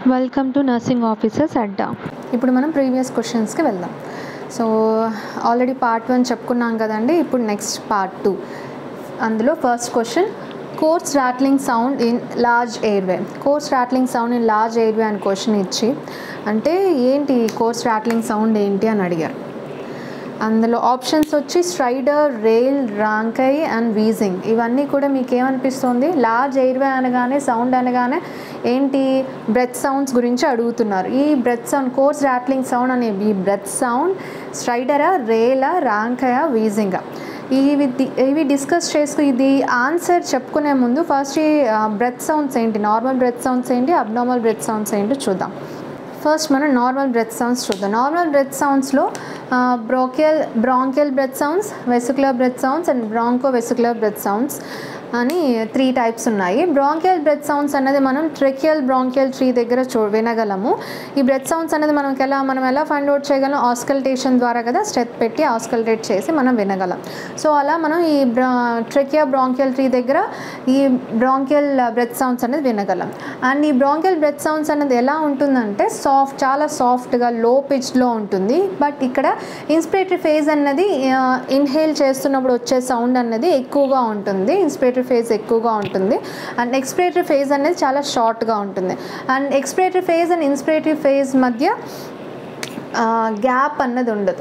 welcome to nursing officers అడ్డా ఇప్పుడు మనం ప్రీవియస్ క్వశ్చన్స్కి వెళ్దాం సో ఆల్రెడీ పార్ట్ వన్ చెప్పుకున్నాం కదండి ఇప్పుడు నెక్స్ట్ పార్ట్ టూ అందులో first question coarse rattling sound in large airway coarse rattling sound in large airway అని క్వశ్చన్ ఇచ్చి అంటే ఏంటి కోర్స్ రాట్లింగ్ సౌండ్ ఏంటి అని అడిగారు అందులో ఆప్షన్స్ వచ్చి stridor rale rhonchi and wheezing ఇవన్నీ కూడా మీకు ఏమనిపిస్తుంది లార్జ్ ఎయిర్వే అనగానే సౌండ్ అనగానే ఏంటి బ్రెత్ సౌండ్స్ గురించి అడుగుతున్నారు ఈ breath sound coarse rattling sound అనే ఈ బ్రెత్ సౌండ్ స్ట్రైడరా రేలా రాంకయా వీజింగా ఇవి ది- ఇవి డిస్కస్ చేసుకు ఇది ఆన్సర్ చెప్పుకునే ముందు ఫస్ట్ ఈ బ్రెత్ సౌండ్స్ ఏంటి నార్మల్ బ్రెత్ సౌండ్స్ ఏంటి అబ్నార్మల్ బ్రెత్ సౌండ్స్ ఏంటో చూద్దాం ఫస్ట్ మనం నార్మల్ బ్రెత్ సౌండ్స్ చూద్దాం నార్మల్ బ్రెత్ సౌండ్స్లో bronchial bronchial breath sounds vesicular breath sounds and bronchovesicular breath sounds అని త్రీ టైప్స్ ఉన్నాయి బ్రాంకియల్ బ్రెత్ సౌండ్స్ అనేది మనం ట్రెకియల్ బ్రాంకియల్ ట్రీ దగ్గర చూ వినగలము ఈ బ్రెత్ సౌండ్స్ అనేది మనకి ఎలా మనం ఎలా ఫైండ్ అవుట్ చేయగలం ఆస్కల్టేషన్ ద్వారా కదా స్టెప్ పెట్టి ఆస్కల్టేట్ చేసి మనం వినగలం సో అలా మనం ఈ బ్రా ట్రెకియా బ్రాంకియల్ ట్రీ దగ్గర ఈ బ్రాంకియల్ బ్రెత్ సౌండ్స్ అనేది వినగలం అండ్ ఈ బ్రాంకియల్ బ్రెత్ సౌండ్స్ అనేది ఎలా ఉంటుందంటే సాఫ్ట్ చాలా సాఫ్ట్గా లో పిచ్లో ఉంటుంది బట్ ఇక్కడ ఇన్స్పిరేటరీ ఫేజ్ అన్నది ఇన్హేల్ చేస్తున్నప్పుడు వచ్చే సౌండ్ అన్నది ఎక్కువగా ఉంటుంది ఇన్స్పిరేటరీ ఫేజ్ ఎక్కువగా ఉంటుంది అండ్ ఎక్స్పిరేటరీ ఫేజ్ అనేది చాలా షార్ట్గా ఉంటుంది and expiratory phase and inspiratory phase మధ్య గ్యాప్ అన్నది ఉండదు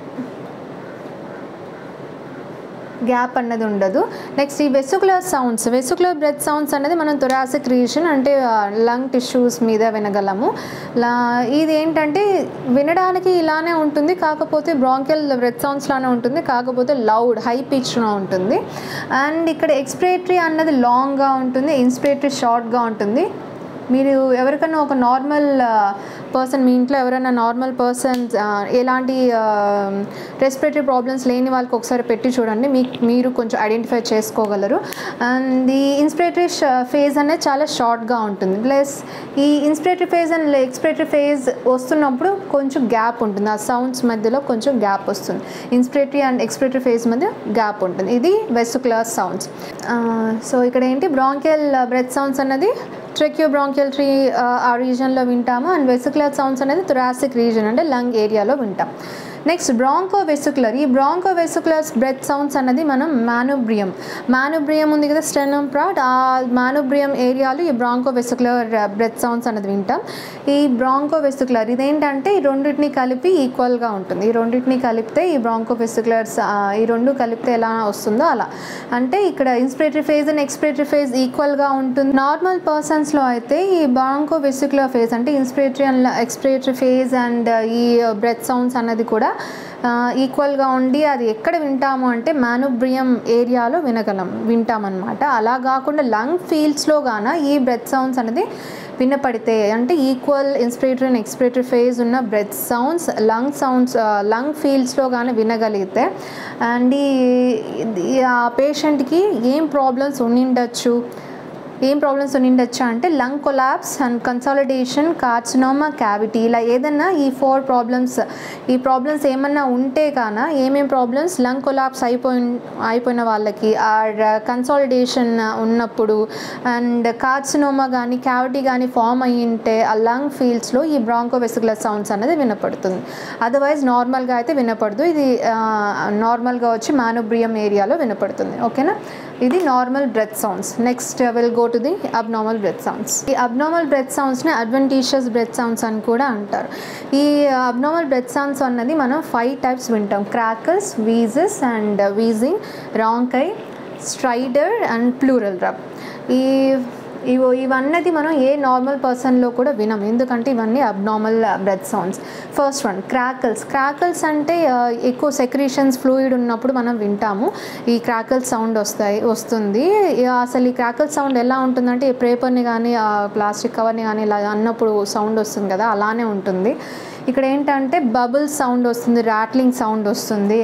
గ్యాప్ అన్నది ఉండదు నెక్స్ట్ ఈ vesicular sounds vesicular breath sounds అనేది మనం థొరాసిక్ రీజన్ అంటే లంగ్ టిష్యూస్ మీద వినగలము లా ఇది ఏంటంటే వినడానికి ఇలానే ఉంటుంది కాకపోతే బ్రాంకెల్ బ్రెత్ సౌండ్స్ లానే ఉంటుంది కాకపోతే లౌడ్ హై పిచ్లో ఉంటుంది అండ్ ఇక్కడ ఎక్స్పిరేటరీ అన్నది లాంగ్గా ఉంటుంది ఇన్స్పిరేటరీ షార్ట్గా ఉంటుంది మీరు ఎవరికైనా ఒక నార్మల్ పర్సన్ మీ ఇంట్లో ఎవరైనా నార్మల్ పర్సన్స్ ఎలాంటి రెస్పిరేటరీ ప్రాబ్లమ్స్ లేని వాళ్ళకి ఒకసారి పెట్టి చూడండి మీకు మీరు కొంచెం ఐడెంటిఫై చేసుకోగలరు అండ్ ఈ ఇన్స్పిరేటరీ ఫేజ్ అనేది చాలా షార్ట్గా ఉంటుంది ప్లస్ ఈ inspiratory phase and expiratory phase వస్తున్నప్పుడు కొంచెం గ్యాప్ ఉంటుంది ఆ సౌండ్స్ మధ్యలో కొంచెం గ్యాప్ వస్తుంది ఇన్స్పిరేటరీ అండ్ ఎక్స్పిరేటరీ ఫేజ్ మధ్య గ్యాప్ ఉంటుంది ఇది వెసుకులర్ సౌండ్స్ సో ఇక్కడ ఏంటి బ్రాంకియల్ బ్రెత్ సౌండ్స్ అన్నది ట్రెక్యో బ్రాంకియల్ ట్రీ ఆ రీజన్లో వింటాము అండ్ వెసికులర్ సౌండ్స్ అనేది థొరాసిక్ రీజన్ అంటే లంగ్ ఏరియాలో వింటాం నెక్స్ట్ బ్రాంకో వెసికులర్ ఈ బ్రాంకో వెసికులర్ బ్రెత్ సౌండ్స్ అనేది మనం మానుబ్రియం మానుబ్రియం ఉంది కదా స్టెనమ్ ప్రాట్ ఆ మానుబ్రియం ఏరియాలో ఈ బ్రాంకో వెసికులర్ బ్రెత్ సౌండ్స్ అనేది వింటాం ఈ బ్రాంకో వెసికులర్ ఇదేంటంటే ఈ రెండింటిని కలిపి ఈక్వల్గా ఉంటుంది ఈ రెండింటిని కలిపితే ఈ బ్రాంకో వెసికులర్స్ ఈ రెండు కలిపితే ఎలా వస్తుందో అలా అంటే ఇక్కడ inspiratory phase and expiratory phase ఈక్వల్గా ఉంటుంది నార్మల్ పర్సన్స్లో అయితే ఈ బ్రాంకో వెసికులర్ ఫేజ్ అంటే inspiratory and expiratory phase and ఈ బ్రెత్ సౌండ్స్ అన్నది కూడా ఈక్వల్గా ఉండి అది ఎక్కడ వింటాము అంటే మానుబ్రియం ఏరియాలో వినగలం వింటామన్నమాట అలా కాకుండా లంగ్ ఫీల్డ్స్లో గాన ఈ బ్రెత్ సౌండ్స్ అనేది వినపడితే అంటే equal inspiratory and expiratory phase ఉన్న breath sounds lung sounds lung ఫీల్డ్స్లో కానీ వినగలిగితే అండ్ ఈ ఈ- ఆ పేషెంట్కి ఏం ప్రాబ్లమ్స్ ఉండిండొచ్చు ఏం ప్రాబ్లమ్స్ ఉండిండొచ్చా అంటే lung collapse and consolidation carcinoma cavity ఇలా ఏదన్నా ఈ ఫోర్ ప్రాబ్లమ్స్ ఈ ప్రాబ్లమ్స్ ఏమన్నా ఉంటే కాన ఏమేం ప్రాబ్లమ్స్ లంగ్ కొలాప్స్ అయిపోయి అయిపోయిన వాళ్ళకి ఆర్ కన్సాలిడేషన్ ఉన్నప్పుడు అండ్ కార్సినోమా కానీ క్యావిటీ కానీ ఫామ్ అయ్యి ఉంటే ఆ లంగ్ ఫీల్డ్స్లో ఈ బ్రాంకో వెసికులర్ సౌండ్స్ అనేది వినపడుతుంది అదర్వైజ్ నార్మల్గా అయితే వినపడదు ఇది నార్మల్గా వచ్చి మానోబ్రియం ఏరియాలో వినపడుతుంది ఓకేనా ఇది normal breath sounds next will go to the abnormal breath sounds ఈ అబ్నార్మల్ బ్రెత్ సౌండ్స్ని అడ్వెంటీషియస్ బ్రెత్ సౌండ్స్ అని కూడా అంటారు ఈ అబ్నార్మల్ బ్రెత్ సౌండ్స్ అన్నది మనం ఫైవ్ టైప్స్ వింటాం crackers wheezes and wheezing rhonchi stridor and pleural rub ఈ ఇవో ఇవన్నది మనం ఏ నార్మల్ పర్సన్లో కూడా వినం ఎందుకంటే ఇవన్నీ abnormal breath sounds first one crackles crackles అంటే ఆ, ఎక్కువ సెక్రీషన్స్ ఫ్లూయిడ్ ఉన్నప్పుడు మనం వింటాము ఈ క్రాకల్ సౌండ్ వస్తాయి వస్తుంది ఇక అసలు ఈ క్రాకల్ సౌండ్ ఎలా ఉంటుందంటే ఈ పేపర్ని కానీ ప్లాస్టిక్ కవర్ని కానీ ఇలా అన్నప్పుడు సౌండ్ వస్తుంది కదా అలానే ఉంటుంది ఇక్కడ ఏంటంటే బబుల్స్ సౌండ్ వస్తుంది రాట్లింగ్ సౌండ్ వస్తుంది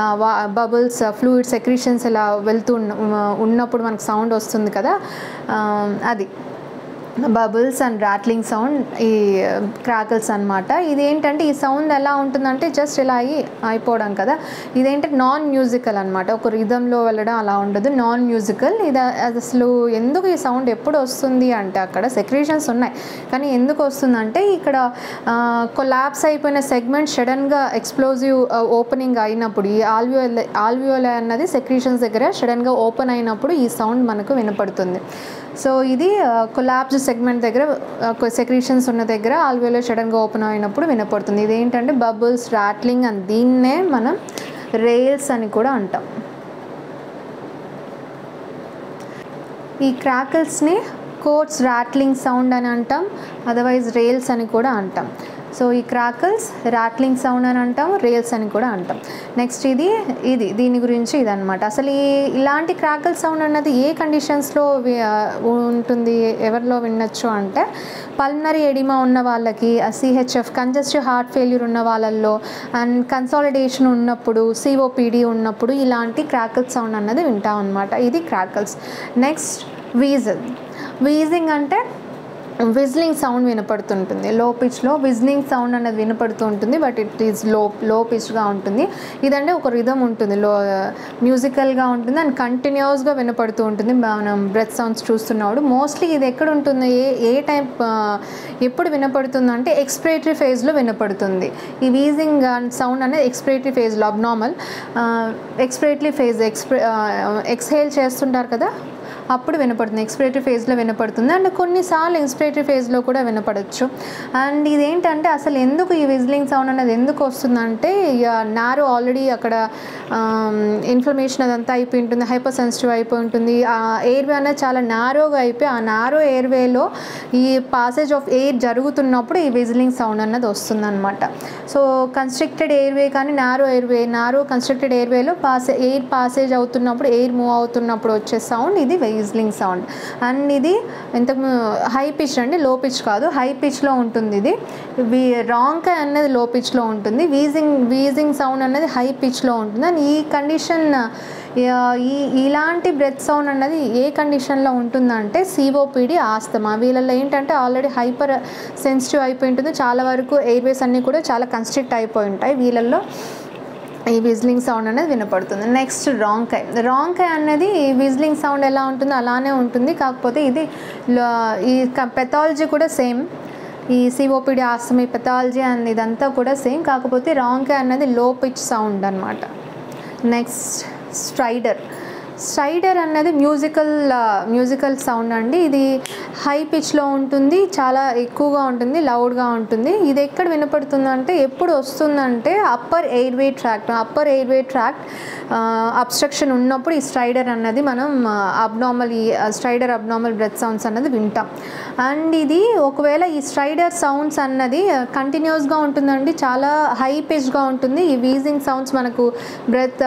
బబుల్స్ ఫ్లూయిడ్ సెక్రీషన్స్ ఇలా వెళ్తూ ఉన్న- ఉన్నప్పుడు మనకు సౌండ్ వస్తుంది కదా ఆ, అది బబుల్స్ అండ్ రాట్లింగ్ సౌండ్ ఈ క్రాకల్స్ అనమాట ఇదేంటంటే ఈ సౌండ్ ఎలా ఉంటుందంటే జస్ట్ ఇలా అయి అయిపోవడం కదా ఇదేంటంటే నాన్ మ్యూజికల్ అనమాట ఒక రిధంలో వెళ్ళడం అలా ఉండదు నాన్ మ్యూజికల్ ఇది అది అసలు ఎందుకు ఈ సౌండ్ ఎప్పుడు వస్తుంది అంటే అక్కడ సెక్రేషన్స్ ఉన్నాయి కానీ ఎందుకు వస్తుందంటే ఇక్కడ కొలాప్స్ అయిపోయిన సెగ్మెంట్ సడన్గా ఎక్స్ప్లోజివ్ ఓపెనింగ్ అయినప్పుడు ఈ ఆల్వియోల ఆల్వియోల అన్నది సెక్రీషన్స్ దగ్గర సడన్గా ఓపెన్ అయినప్పుడు ఈ సౌండ్ మనకు వినపడుతుంది సో ఇది కొలాబ్స్ సెగ్మెంట్ దగ్గర సెక్రీషన్స్ ఉన్న దగ్గర ఆల్వేలో సడన్గా ఓపెన్ అయినప్పుడు వినపడుతుంది ఇది ఏంటంటే బబుల్స్ రాట్లింగ్ అని దీన్నే మనం రేల్స్ అని కూడా అంటాం ఈ క్రాకిల్స్ని కోట్స్ రాట్లింగ్ సౌండ్ అని అంటాం అదర్వైజ్ రేల్స్ అని కూడా అంటాం సో ఈ క్రాకిల్స్ రాట్లింగ్ సౌండ్ అని అంటాం రేల్స్ అని కూడా అంటాం నెక్స్ట్ ఇది ఇది దీని గురించి ఇదనమాట అసలు ఈ ఇలాంటి క్రాకిల్ సౌండ్ అన్నది ఏ కండిషన్స్లో ఉంటుంది ఎవరిలో వినొచ్చు అంటే పల్మనరీ ఎడిమా ఉన్న వాళ్ళకి సిహెచ్ఎఫ్ కంజెస్టివ్ హార్ట్ ఫెయిల్యూర్ ఉన్న వాళ్ళల్లో అండ్ కన్సాలిడేషన్ ఉన్నప్పుడు సిఓపిడి ఉన్నప్పుడు ఇలాంటి క్రాకిల్ సౌండ్ అన్నది వింటాం అనమాట ఇది క్రాకిల్స్ నెక్స్ట్ వీజల్ వీజింగ్ అంటే విజ్లింగ్ సౌండ్ వినపడుతుంటుంది లో పిచ్లో విజ్లింగ్ సౌండ్ అనేది వినపడుతూ ఉంటుంది బట్ ఇట్ ఈస్ లో లో పిచ్గా ఉంటుంది ఇదంటే ఒక రిధం ఉంటుంది లో మ్యూజికల్గా ఉంటుంది అండ్ కంటిన్యూస్గా వినపడుతూ ఉంటుంది మనం బ్రెత్ సౌండ్స్ చూస్తున్నప్పుడు మోస్ట్లీ ఇది ఎక్కడ ఉంటుంది ఏ ఏ టైప్ ఎప్పుడు వినపడుతుంది అంటే ఎక్స్ప్రేటరీ ఫేజ్లో వినపడుతుంది ఈ వీజింగ్ సౌండ్ అనేది ఎక్స్ప్రేటరీ ఫేజ్లో అబ్నార్మల్ ఎక్స్ప్రేటరీ ఫేజ్ ఎక్స్ప్రే ఎక్స్హేల్ చేస్తుంటారు కదా అప్పుడు వినపడుతుంది ఎక్స్పిరేటరీ ఫేజ్లో వినపడుతుంది అండ్ కొన్నిసార్లు ఇన్స్పిరేటరీ ఫేజ్లో కూడా వినపడచ్చు అండ్ ఇదేంటంటే అసలు ఎందుకు ఈ విజిలింగ్ సౌండ్ అనేది ఎందుకు వస్తుందంటే నారో ఆల్రెడీ అక్కడ ఇన్ఫర్మేషన్ అదంతా అయిపోయి ఉంటుంది హైపర్ సెన్సిటివ్ అయిపోయి ఉంటుంది ఆ ఎయిర్వే అనేది చాలా నారోగా అయిపోయి ఆ నారో ఎయిర్వేలో ఈ పాసేజ్ ఆఫ్ ఎయిర్ జరుగుతున్నప్పుడు ఈ విజిలింగ్ సౌండ్ అన్నది వస్తుందన్నమాట సో కన్స్ట్రక్టెడ్ ఎయిర్వే కానీ నారో ఎయిర్వే నారో కన్స్ట్రక్టెడ్ ఎయిర్వేలో పాసే ఎయిర్ పాసేజ్ అవుతున్నప్పుడు ఎయిర్ మూవ్ అవుతున్నప్పుడు వచ్చే సౌండ్ ఇది విజిలింగ్ సౌండ్ అండ్ ఇది ఇంతకు హై పిచ్ అండి లో పిచ్ కాదు హై పిచ్లో ఉంటుంది ఇది వి రాంగ్ అనేది లో పిచ్లో ఉంటుంది వీజింగ్ వీజింగ్ సౌండ్ అనేది హై పిచ్లో ఉంటుంది అండ్ ఈ కండిషన్ ఈ ఇలాంటి బ్రెత్ సౌండ్ అన్నది ఏ కండిషన్లో ఉంటుందంటే సిఓపిడి ఆస్తమా వీళ్ళల్లో ఏంటంటే ఆల్రెడీ హైపర్ సెన్సిటివ్ అయిపోయి ఉంటుంది చాలా వరకు ఎయిర్వేస్ అన్నీ కూడా చాలా కన్స్ట్రిక్ట్ అయిపోయి ఉంటాయి వీళ్ళల్లో ఈ విజిలింగ్ సౌండ్ అనేది వినపడుతుంది నెక్స్ట్ రాంగ్ కై రాంగ్ కై అనేది విజిలింగ్ సౌండ్ ఎలా ఉంటుందో అలానే ఉంటుంది కాకపోతే ఇది ఈ పెథాలజీ కూడా సేమ్ ఈ సిఓపిడి ఆస్తమీ పెథాలజీ అండ్ ఇదంతా కూడా సేమ్ కాకపోతే రాంగ్ కై అనేది లో పిచ్ సౌండ్ అనమాట నెక్స్ట్ స్ట్రైడర్ స్ట్రైడర్ అన్నది మ్యూజికల్ మ్యూజికల్ సౌండ్ అండి ఇది హై పిచ్లో ఉంటుంది చాలా ఎక్కువగా ఉంటుంది లౌడ్గా ఉంటుంది ఇది ఎక్కడ వినపడుతుంది అంటే ఎప్పుడు వస్తుందంటే upper airway tract upper airway tract obstruction ఉన్నప్పుడు ఈ స్ట్రైడర్ అన్నది మనం అబ్నార్మల్ ఈ స్ట్రైడర్ అబ్నార్మల్ బ్రెత్ సౌండ్స్ అన్నది వింటాం అండ్ ఇది ఒకవేళ ఈ స్ట్రైడర్ సౌండ్స్ అన్నది కంటిన్యూస్గా ఉంటుందండి చాలా హై పిచ్గా ఉంటుంది ఈ వీజింగ్ సౌండ్స్ మనకు బ్రెత్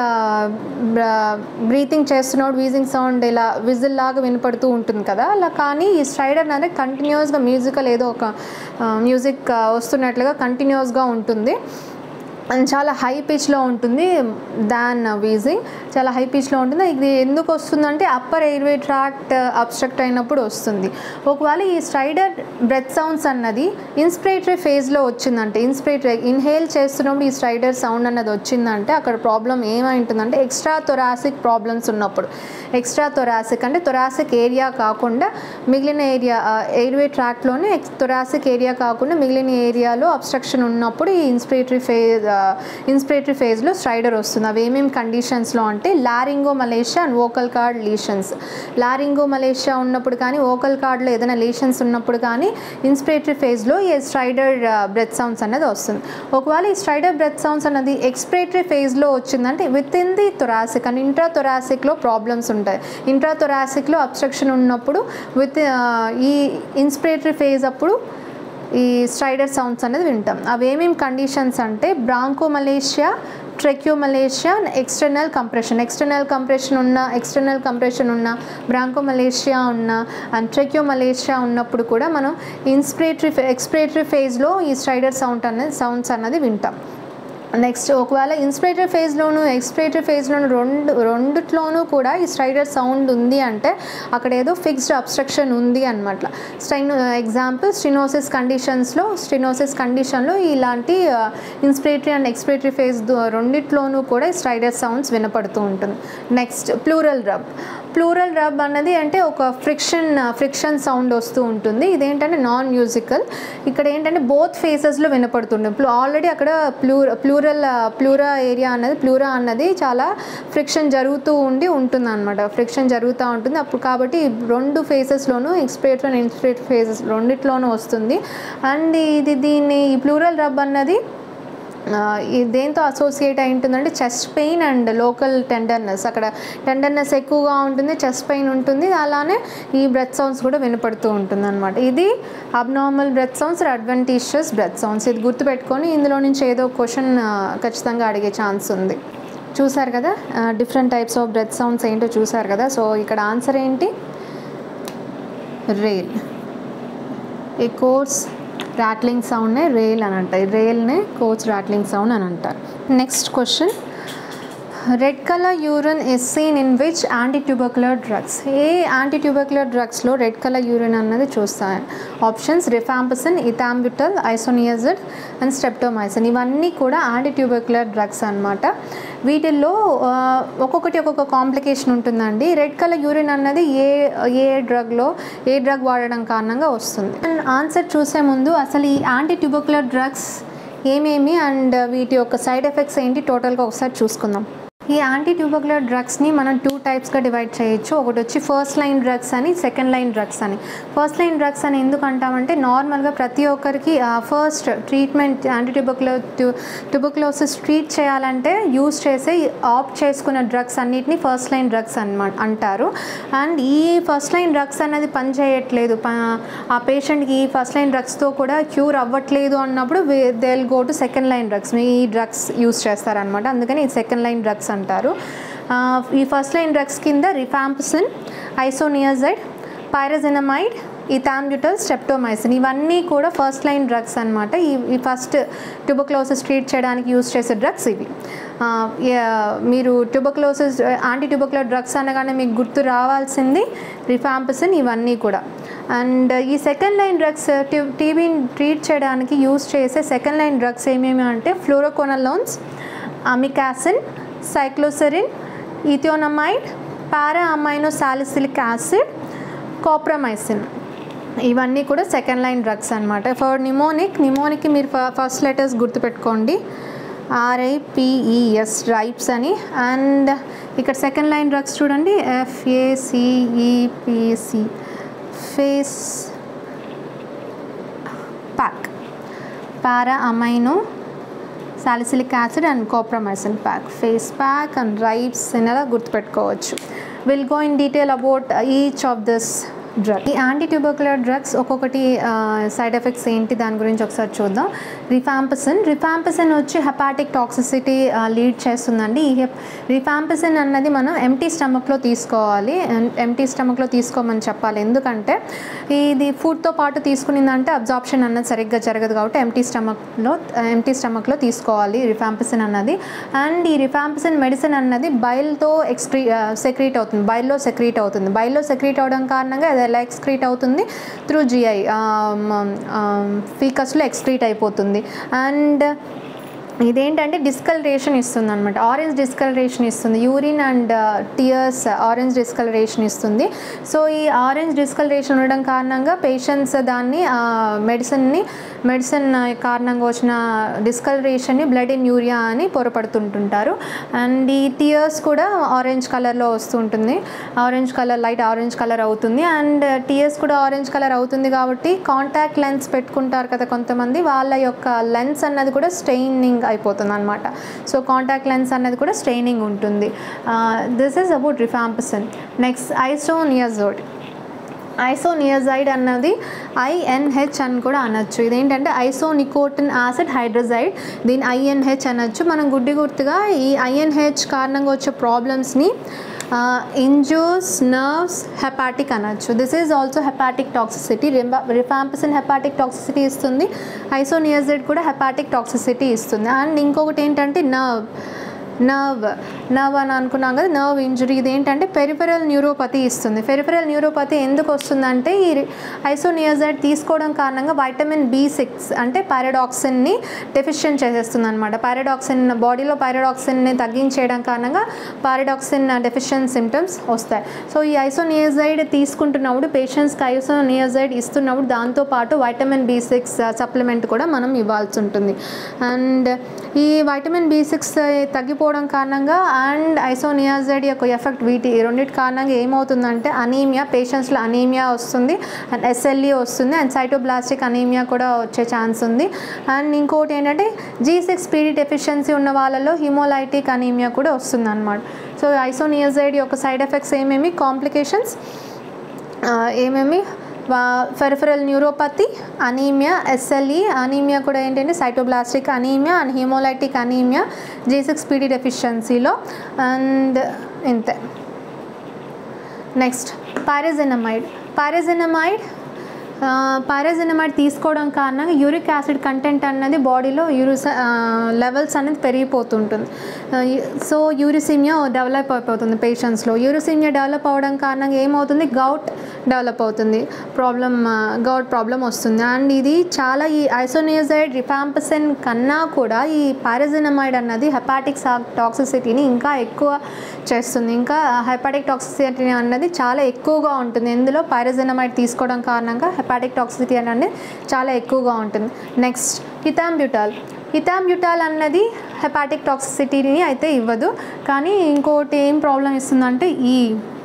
బ్రీతింగ్ చేస్తున్నప్పుడు వీజింగ్ సౌండ్ ఇలా విజిల్ లాగా వినపడుతూ ఉంటుంది కదా అలా కానీ ఈ స్ట్రైడర్ అనేది కంటిన్యూస్గా మ్యూజికల్ ఏదో ఒక మ్యూజిక్ వస్తున్నట్లుగా కంటిన్యూస్గా ఉంటుంది అండ్ చాలా హై పిచ్లో ఉంటుంది దాన్ వీజింగ్ చాలా హై పిచ్లో ఉంటుంది ఇది ఎందుకు వస్తుందంటే అప్పర్ ఎయిర్వే ట్రాక్ట్ అబ్స్ట్రక్ట్ అయినప్పుడు వస్తుంది ఒకవేళ ఈ స్ట్రైడర్ బ్రెత్ సౌండ్స్ అన్నది ఇన్స్పిరేటరీ ఫేజ్లో వచ్చిందంటే ఇన్స్పిరేటరీ ఇన్హేల్ చేస్తున్నప్పుడు ఈ స్ట్రైడర్ సౌండ్ అన్నది వచ్చిందంటే అక్కడ ప్రాబ్లం ఏమై ఉంటుందంటే ఎక్స్ట్రా థొరాసిక్ ప్రాబ్లమ్స్ ఉన్నప్పుడు ఎక్స్ట్రా థొరాసిక్ అంటే థొరాసిక్ ఏరియా కాకుండా మిగిలిన ఏరియా ఎయిర్వే ట్రాక్లోనే థొరాసిక్ ఏరియా కాకుండా మిగిలిన ఏరియాలో అబ్స్ట్రక్షన్ ఉన్నప్పుడు ఈ ఇన్స్పిరేటరీ ఫేజ్ ఇన్స్పిరేటరీ ఫేజ్లో స్ట్రైడర్ వస్తుంది అవి ఏమేమి కండిషన్స్లో అంటే laryngomalacia and vocal cord lesions laryngomalacia ఉన్నప్పుడు కానీ ఓకల్ కార్డ్లో ఏదైనా లీషన్స్ ఉన్నప్పుడు కానీ ఇన్స్పిరేటరీ ఫేజ్లో ఈ స్ట్రైడర్ బ్రెత్ సౌండ్స్ అనేది వస్తుంది ఒకవేళ ఈ స్ట్రైడర్ బ్రెత్ సౌండ్స్ అనేది ఎక్స్పిరేటరీ ఫేజ్లో వచ్చిందంటే with in the thoracic and intra థొరాసిక్లో ప్రాబ్లమ్స్ ఉంటాయి ఇంట్రా థొరాసిక్లో అబ్స్ట్రక్షన్ ఉన్నప్పుడు విత్ ఈ ఇన్స్పిరేటరీ ఫేజ్ అప్పుడు ఈ స్ట్రైడర్ సౌండ్స్ అనేది వింటాం అవి ఏమేమి కండిషన్స్ అంటే bronchomalacia tracheomalacia external compression external compression ఉన్న ఎక్స్టర్నల్ కంప్రెషన్ ఉన్న బ్రాంకో మలేషియా ఉన్న అండ్ ట్రెక్యూ మలేషియా ఉన్నప్పుడు కూడా మనం ఇన్స్పిరేటరీ ఎక్స్పిరేటరీ ఫేజ్లో ఈ స్ట్రైడర్ సౌండ్ అనేది సౌండ్స్ అన్నది వింటాం నెక్స్ట్ ఒకవేళ ఇన్స్పిరేటర్ ఫేజ్లోను ఎక్స్పిరేటర్ ఫేజ్లోను రెండు రెండిట్లోనూ కూడా ఈ స్ట్రైడర్ సౌండ్ ఉంది అంటే అక్కడ ఏదో ఫిక్స్డ్ అబ్స్ట్రక్షన్ ఉంది అనమాట స్ట్రైన్ ఎగ్జాంపుల్ స్టినోసిస్ కండిషన్స్లో స్టినోసిస్ కండిషన్లో ఇలాంటి ఇన్స్పిరేటరీ అండ్ ఎక్స్పిరేటరీ ఫేజ్ రెండిట్లోనూ కూడా ఈ స్ట్రైడర్ సౌండ్స్ వినపడుతూ ఉంటుంది next pleural rub pleural rub అన్నది అంటే ఒక ఫ్రిక్షన్ ఫ్రిక్షన్ సౌండ్ వస్తూ ఉంటుంది ఇదేంటంటే నాన్ మ్యూజికల్ ఇక్కడ ఏంటంటే బోత్ ఫేసెస్లో వినపడుతుంది ఆల్రెడీ అక్కడ ప్లూర్ ప్లూరల్ ప్లూరా ఏరియా అన్నది ప్లూరా అన్నది చాలా ఫ్రిక్షన్ జరుగుతూ ఉండి ఉంటుంది అనమాట ఫ్రిక్షన్ జరుగుతూ ఉంటుంది అప్పుడు కాబట్టి రెండు ఫేసెస్లోనూ ఎక్స్పిరేటర్ అండ్ ఇన్స్పిరేటర్ ఫేసెస్ రెండిట్లోనూ వస్తుంది అండ్ ఇది దీన్ని ఈ ప్లూరల్ రబ్ అన్నది ఆ, ఇది దేంతో అసోసియేట్ అయి ఉంటుందంటే chest pain and local tenderness అక్కడ టెండర్నెస్ ఎక్కువగా ఉంటుంది చెస్ట్ పెయిన్ ఉంటుంది అలానే ఈ బ్రెత్ సౌండ్స్ కూడా వినపడుతూ ఉంటుంది అనమాట ఇది abnormal breath sounds adventitious breath sounds ఇది గుర్తుపెట్టుకొని ఇందులో నుంచి ఏదో క్వశ్చన్ ఖచ్చితంగా అడిగే ఛాన్స్ ఉంది చూసారు కదా different types of breath sounds ఏంటో చూసారు కదా సో ఇక్కడ ఆన్సర్ ఏంటి రేల్ ఈ కోర్స్ రాట్లింగ్ సౌండ్నే రేల్ అని అంటారు రేల్నే కోచ్ రాట్లింగ్ సౌండ్ అని అంటారు next question red colour urine is seen in which anti tubercular drugs ఏ యాంటీ ట్యూబర్కులర్ డ్రగ్స్లో రెడ్ కలర్ యూరిన్ అన్నది చూస్తాను options rifampicin ethambutol isoniazid and streptomycin ఇవన్నీ కూడా యాంటీ ట్యూబర్కులర్ డ్రగ్స్ అనమాట వీటిల్లో ఆ, ఒక్కొక్కటి ఒక్కొక్క కాంప్లికేషన్ ఉంటుందండి రెడ్ కలర్ యూరిన్ అన్నది ఏ ఏ డ్రగ్లో ఏ డ్రగ్ వాడడం కారణంగా వస్తుంది అండ్ ఆన్సర్ చూసే ముందు అసలు ఈ యాంటీ ట్యూబర్కులర్ డ్రగ్స్ ఏమేమి అండ్ వీటి యొక్క సైడ్ ఎఫెక్ట్స్ ఏంటి టోటల్గా ఒకసారి చూసుకుందాం ఈ యాంటీ ట్యూబర్కులర్ డ్రగ్స్ని మనం టూ టైప్స్గా డివైడ్ చేయొచ్చు ఒకటి వచ్చి ఫస్ట్ లైన్ డ్రగ్స్ అని సెకండ్ లైన్ డ్రగ్స్ అని ఫస్ట్ లైన్ డ్రగ్స్ అని ఎందుకు అంటామంటే నార్మల్గా ప్రతి ఒక్కరికి ఫస్ట్ ట్రీట్మెంట్ యాంటీ ట్యూబర్కులో ట్యూబర్కులోసిస్ ట్రీట్ చేయాలంటే యూస్ చేసే ఆప్ట్ చేసుకున్న డ్రగ్స్ అన్నిటిని ఫస్ట్ లైన్ డ్రగ్స్ అన్నమాట అంటారు అండ్ ఈ ఫస్ట్ లైన్ డ్రగ్స్ అనేది పనిచేయట్లేదు ప- ఆ పేషెంట్కి ఈ ఫస్ట్ లైన్ డ్రగ్స్తో కూడా క్యూర్ అవ్వట్లేదు అన్నప్పుడు they will go to second line drugs ఈ డ్రగ్స్ యూస్ చేస్తారనమాట అందుకని ఈ సెకండ్ లైన్ డ్రగ్స్ అంటారు ఆ, ఈ ఫస్ట్ లైన్ డ్రగ్స్ కింద rifampicin isoniazid pyrazinamide ethambutol streptomycin ఇవన్నీ కూడా ఫస్ట్ లైన్ డ్రగ్స్ అనమాట ఈ ఈ ఫస్ట్ ట్యూబర్క్లోసిస్ ట్రీట్ చేయడానికి యూస్ చేసే డ్రగ్స్ ఇవి ఆ, యా- మీరు ట్యూబర్క్లోసిస్ యాంటీ ట్యూబర్క్యులర్ డ్రగ్స్ అనగానే మీకు గుర్తు రావాల్సింది రిఫాంపసిన్ ఇవన్నీ కూడా అండ్ ఈ సెకండ్ లైన్ డ్రగ్స్ టీబీని ట్రీట్ చేయడానికి యూస్ చేసే సెకండ్ లైన్ డ్రగ్స్ ఏమేమి అంటే fluoroquinolones amikacin cycloserine ethionamide para amino salicylic acid capreomycin ఇవన్నీ కూడా సెకండ్ లైన్ డ్రగ్స్ అనమాట ఫర్ నిమోనిక్ నిమోనిక్ మీరు ఫస్ట్ లెటర్స్ గుర్తుపెట్టుకోండి ఆర్ఐపిఈఎస్ రైప్స్ అని అండ్ ఇక్కడ సెకండ్ లైన్ డ్రగ్స్ చూడండి F A C E P C face pack para amino salicylic acid and capreomycin pack face pack and RIPES ఇలా గుర్తుపెట్టుకోవచ్చు will go in detail about each of this drug ఈ anti tubercular drugs ఒక్కొక్కటి side effects ఏంటి దాని గురించి ఒకసారి చూద్దాం రిఫాంపసిన్ రిఫాంపసిన్ వచ్చి హెపాటిక్ టాక్సిసిటీ లీడ్ చేస్తుందండి ఈ హెప్ రిఫాంపసిన్ అన్నది మనం ఎంటీ స్టమక్లో తీసుకోవాలి ఎంటీ స్టమక్లో తీసుకోమని చెప్పాలి ఎందుకంటే ఇది ఫుడ్తో పాటు తీసుకునిందంటే అబ్జార్ప్షన్ అన్నది సరిగ్గా జరగదు కాబట్టి ఎంటీ స్టమక్లో ఎంటీ స్టమక్లో తీసుకోవాలి రిఫాంపసిన్ అన్నది అండ్ ఈ రిఫాంపసిన్ మెడిసిన్ అన్నది బైల్తో ఎక్స్క్రీ సెక్రీట్ అవుతుంది బైల్లో సెక్రీట్ అవుతుంది బైల్లో సెక్రీట్ అవడం కారణంగా అది ఎలా ఎక్స్క్రీట్ అవుతుంది త్రూ జిఐ ఫీకస్లో ఎక్స్క్రీట్ అయిపోతుంది అండ్ ఇదేంటంటే డిస్కలరేషన్ ఇస్తుంది అనమాట ఆరెంజ్ డిస్కలరేషన్ ఇస్తుంది urine and tears orange discoloration ఇస్తుంది సో ఈ ఆరెంజ్ డిస్కలరేషన్ ఉండడం కారణంగా పేషెంట్స్ దాన్ని మెడిసిన్ని మెడిసిన్ కారణంగా వచ్చిన డిస్కలరేషన్ని బ్లడ్ ఇన్ యూరియా అని పొరపడుతుంటుంటారు అండ్ ఈ టియర్స్ కూడా ఆరెంజ్ కలర్లో వస్తుంటుంది orange colour light orange colour అవుతుంది అండ్ టియర్స్ కూడా ఆరెంజ్ కలర్ అవుతుంది కాబట్టి కాంటాక్ట్ లెన్స్ పెట్టుకుంటారు కదా కొంతమంది వాళ్ళ యొక్క లెన్స్ అన్నది కూడా స్టెయినింగ్ అయిపోతుంది అనమాట సో కాంటాక్ట్ లెన్స్ అన్నది కూడా స్ట్రెయినింగ్ ఉంటుంది this is about rifampicin next isoniazid isoniazid అన్నది ఐఎన్హెచ్ అని కూడా అనొచ్చు ఇదేంటంటే ఐసోనికోటిన్ యాసిడ్ హైడ్రోజైడ్ దీని ఐఎన్హెచ్ అనొచ్చు మనం గుడ్డి గుర్తుగా ఈ ఐఎన్హెచ్ కారణంగా వచ్చే ప్రాబ్లమ్స్ని ఇంజూస్ నర్వ్స్ హెపాటిక్ అనొచ్చు this is also hepatic toxicity rifampicin hepatic toxicity ఇస్తుంది ఐసోనియాజెడ్ కూడా హెపాటిక్ టాక్సిసిటీ ఇస్తుంది అండ్ ఇంకొకటి ఏంటంటే నర్వ్ నర్వ్ నర్వ్ అని అనుకున్నాం కదా నర్వ్ ఇంజురీ ఇది ఏంటంటే పెరిఫెరల్ న్యూరోపతి ఇస్తుంది పెరిఫెరల్ న్యూరోపతి ఎందుకు వస్తుందంటే ఈ ఐసోనియాజైడ్ తీసుకోవడం కారణంగా వైటమిన్ బి సిక్స్ అంటే పారాడాక్సిన్ని డెఫిషియెంట్ చేసేస్తుంది అనమాట పారాడాక్సిన్ బాడీలో పారాడాక్సిన్ని తగ్గించేయడం కారణంగా పారాడాక్సిన్ డెఫిషియెంట్ సిమ్టమ్స్ వస్తాయి సో ఈ ఐసోనియాజైడ్ తీసుకుంటున్నప్పుడు పేషెంట్స్కి ఐసోనియాజైడ్ ఇస్తున్నప్పుడు దాంతోపాటు వైటమిన్ బి సిక్స్ సప్లిమెంట్ కూడా మనం ఇవ్వాల్సి ఉంటుంది అండ్ ఈ వైటమిన్ బి సిక్స్ తగ్గిపోవడం కారణంగా అండ్ ఐసోనియాజైడ్ యొక్క ఎఫెక్ట్ వీటి ఈ రెండింటి కారణంగా ఏమవుతుందంటే అనీమియా పేషెంట్స్లో అనీమియా వస్తుంది అండ్ ఎస్ఎల్ఈ వస్తుంది అండ్ సైటోబ్లాస్టిక్ అనీమియా కూడా వచ్చే ఛాన్స్ ఉంది అండ్ ఇంకోటి ఏంటంటే జీ సిక్స్ పీడీ డెఫిషియన్సీ ఉన్న వాళ్ళలో హిమోలైటిక్ అనీమియా కూడా వస్తుంది అనమాట సో ఐసోనియాజైడ్ యొక్క సైడ్ ఎఫెక్ట్స్ ఏమేమి కాంప్లికేషన్స్ ఏమేమి peripheral neuropathy anaemia SLE anaemia కూడా ఏంటంటే sideroblastic anaemia and haemolytic anaemia G six PD డెఫిషియన్సీలో అండ్ ఇంతే నెక్స్ట్ పారెజెనమైడ్ పారెజెనమైడ్ పారాజినమైడ్ తీసుకోవడం కారణంగా యూరిక్ యాసిడ్ కంటెంట్ అన్నది బాడీలో యూరిస్ లెవెల్స్ అనేది పెరిగిపోతుంటుంది సో యూరిసిమియా డెవలప్ అయిపోతుంది పేషెంట్స్లో యూరిసిమియా డెవలప్ అవ్వడం కారణంగా ఏమవుతుంది గౌట్ డెవలప్ అవుతుంది ప్రాబ్లమ్ గౌట్ ప్రాబ్లం వస్తుంది అండ్ ఇది చాలా ఈ ఐసోనియజైడ్ రిఫాంపసిన్ కన్నా కూడా ఈ పారాజినమైడ్ అన్నది హెపాటిక్ టాక్సిసిటీని ఇంకా ఎక్కువ చేస్తుంది ఇంకా హెపాటిక్ టాక్సిసిటీ అన్నది చాలా ఎక్కువగా ఉంటుంది ఇందులో పారాజినమైడ్ తీసుకోవడం కారణంగా హెపాటిక్ టాక్సిసిటీ అనేది చాలా ఎక్కువగా ఉంటుంది నెక్స్ట్ ఇథాంబ్యూటాల్ ఇథాంబ్యూటాల్ అన్నది హెపాటిక్ టాక్సిసిటీని అయితే ఇవ్వదు కానీ ఇంకోటి ఏం ప్రాబ్లం ఇస్తుందంటే ఈ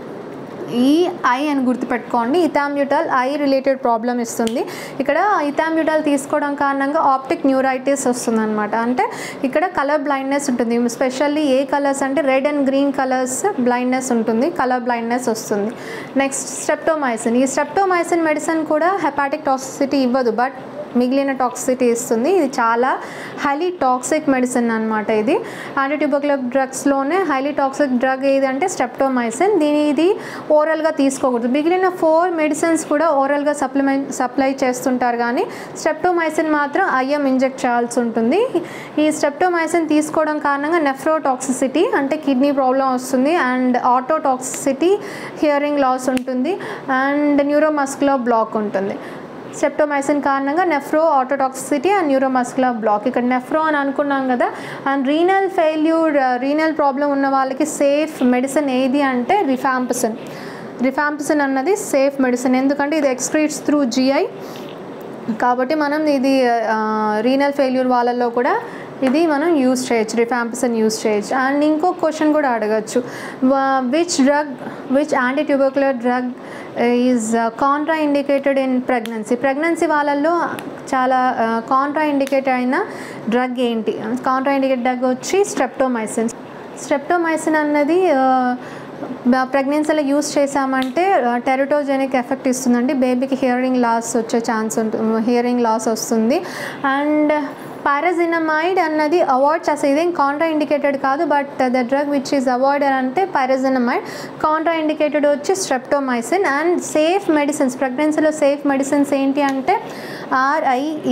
ఈ ఐ అని గుర్తుపెట్టుకోండి ఇథామ్యూటల్ ఐ రిలేటెడ్ ప్రాబ్లం ఇస్తుంది ఇక్కడ ఇథామ్యూటల్ తీసుకోవడం కారణంగా ఆప్టిక్ న్యూరైటిస్ వస్తుంది అనమాట అంటే ఇక్కడ కలర్ బ్లైండ్నెస్ ఉంటుంది స్పెషల్లీ ఏ కలర్స్ అంటే red and green colours blindness ఉంటుంది కలర్ బ్లైండ్నెస్ వస్తుంది నెక్స్ట్ స్ట్రెప్టోమైసిన్ ఈ స్ట్రెప్టోమైసిన్ మెడిసిన్ కూడా హెపాటిక్ టాక్సిసిటీ ఇవ్వదు బట్ మిగిలిన టాక్సిసిటీ ఇస్తుంది ఇది చాలా హైలీ టాక్సిక్ మెడిసిన్ అనమాట ఇది యాంటీట్యూబర్కులర్ డ్రగ్స్లోనే హైలీ టాక్సిక్ డ్రగ్ ఏదంటే స్టెప్టోమైసిన్ దీని ఇది ఓరల్గా తీసుకోకూడదు మిగిలిన ఫోర్ మెడిసిన్స్ కూడా ఓరల్గా సప్లిమెంట్ సప్లై చేస్తుంటారు కానీ స్టెప్టోమైసిన్ మాత్రం ఐఎం ఇంజెక్ట్ చేయాల్సి ఉంటుంది ఈ స్టెప్టోమైసిన్ తీసుకోవడం కారణంగా నెఫ్రోటాక్సిసిటీ అంటే కిడ్నీ ప్రాబ్లం వస్తుంది అండ్ ఆటోటాక్సిసిటీ హియరింగ్ లాస్ ఉంటుంది అండ్ న్యూరోమస్కులో బ్లాక్ ఉంటుంది సెప్టోమైసిన్ కారణంగా nephro ototoxicity and neuromuscular block ఇక్కడ నెఫ్రో అని అనుకున్నాం కదా and renal failure renal problem ఉన్న వాళ్ళకి సేఫ్ మెడిసిన్ ఏది అంటే రిఫాంపిసిన్ రిఫాంపిసిన్ అన్నది సేఫ్ మెడిసిన్ ఎందుకంటే ఇది ఎక్స్క్రీట్స్ త్రూ జిఐ కాబట్టి మనం ఇది రీనల్ ఫెయిల్యూర్ వాళ్ళల్లో కూడా ఇది మనం యూస్ చేయొచ్చు రిఫాంపిసన్ యూస్ చేయొచ్చు అండ్ ఇంకో క్వశ్చన్ కూడా అడగచ్చు which drug which anti tubercular drug is contraindicated in pregnancy pregnancy వాళ్ళల్లో చాలా కాంట్రా ఇండికేటెడ్ అయిన డ్రగ్ ఏంటి కాంట్రా ఇండికేటెడ్ డ్రగ్ వచ్చి స్ట్రెప్టోమైసిన్ స్ట్రెప్టోమైసిన్ అన్నది ప్రెగ్నెన్సీలో యూస్ చేసామంటే టెరటోజెనిక్ ఎఫెక్ట్ ఇస్తుందండి బేబీకి హియరింగ్ లాస్ వచ్చే ఛాన్స్ ఉంటుంది హియరింగ్ లాస్ వస్తుంది అండ్ పారాజినమైడ్ అన్నది అవాయిడ్ చేస్తే ఇదేం కాంట్రా ఇండికేటెడ్ కాదు but the drug which is avoid అంటే పారాజినమైడ్ కాంట్రా ఇండికేటెడ్ వచ్చి స్ట్రెప్టోమైసిన్ అండ్ సేఫ్ మెడిసిన్స్ ప్రెగ్నెన్సీలో సేఫ్ మెడిసిన్స్ ఏంటి అంటే R I E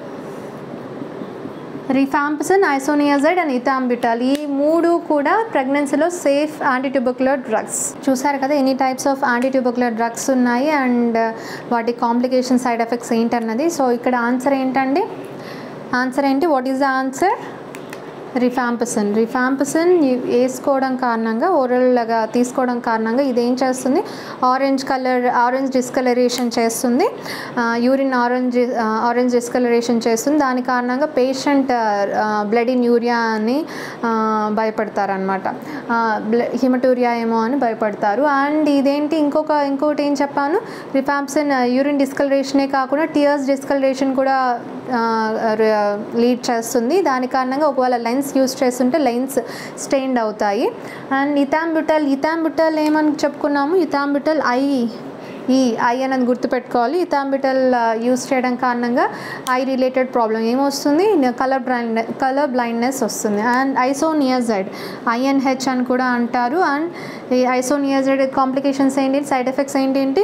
rifampicin isoniazid and ethambutol ఈ మూడు కూడా ప్రెగ్నెన్సీలో సేఫ్ యాంటీట్యూబర్కులర్ డ్రగ్స్ చూసారు కదా ఎన్ని టైప్స్ ఆఫ్ యాంటీట్యూబర్కులర్ డ్రగ్స్ ఉన్నాయి అండ్ వాటి కాంప్లికేషన్ సైడ్ ఎఫెక్ట్స్ ఏంటన్నది సో ఇక్కడ ఆన్సర్ ఏంటండి ఆన్సర్ ఏంటి what is the answer rifampicin rifampicin వేసుకోవడం కారణంగా ఓరల్గా తీసుకోవడం కారణంగా ఇది ఏం చేస్తుంది ఆరెంజ్ కలర్ ఆరెంజ్ డిస్కలరేషన్ చేస్తుంది యూరిన్ ఆరెంజ్ ఆరెంజ్ డిస్కలరేషన్ చేస్తుంది దాని కారణంగా పేషెంట్ బ్లడ్ ఇన్ యూరియా అని భయపడతారనమాట హిమటూరియా ఏమో అని భయపడతారు అండ్ ఇదేంటి ఇంకొక ఇంకోటి ఏం చెప్పాను రిఫాంప్సిన్ యూరిన్ డిస్కలరేషనే కాకుండా టియర్స్ డిస్కలరేషన్ కూడా లీడ్ చేస్తుంది దాని కారణంగా ఒకవేళ లెన్స్ యూస్ చేస్తుంటే లెన్స్ స్టెయిన్డ్ అవుతాయి అండ్ ఇథాంబుటల్ ఇథాంబుటల్ ఏమని చెప్పుకున్నాము ఇథాంబుటల్ ఐ ఈ ఐ అనేది గుర్తుపెట్టుకోవాలి ఇథాంబిటల్ యూస్ చేయడం కారణంగా ఐ రిలేటెడ్ ప్రాబ్లం ఏమొస్తుంది కలర్ బ్లైండ్ కలర్ బ్లైండ్నెస్ వస్తుంది అండ్ ఐసోనియాజైడ్ ఐఎన్హెచ్ అని కూడా అంటారు అండ్ ఈ ఐసోనియాజైడ్ కాంప్లికేషన్స్ ఏంటి సైడ్ ఎఫెక్ట్స్ ఏంటి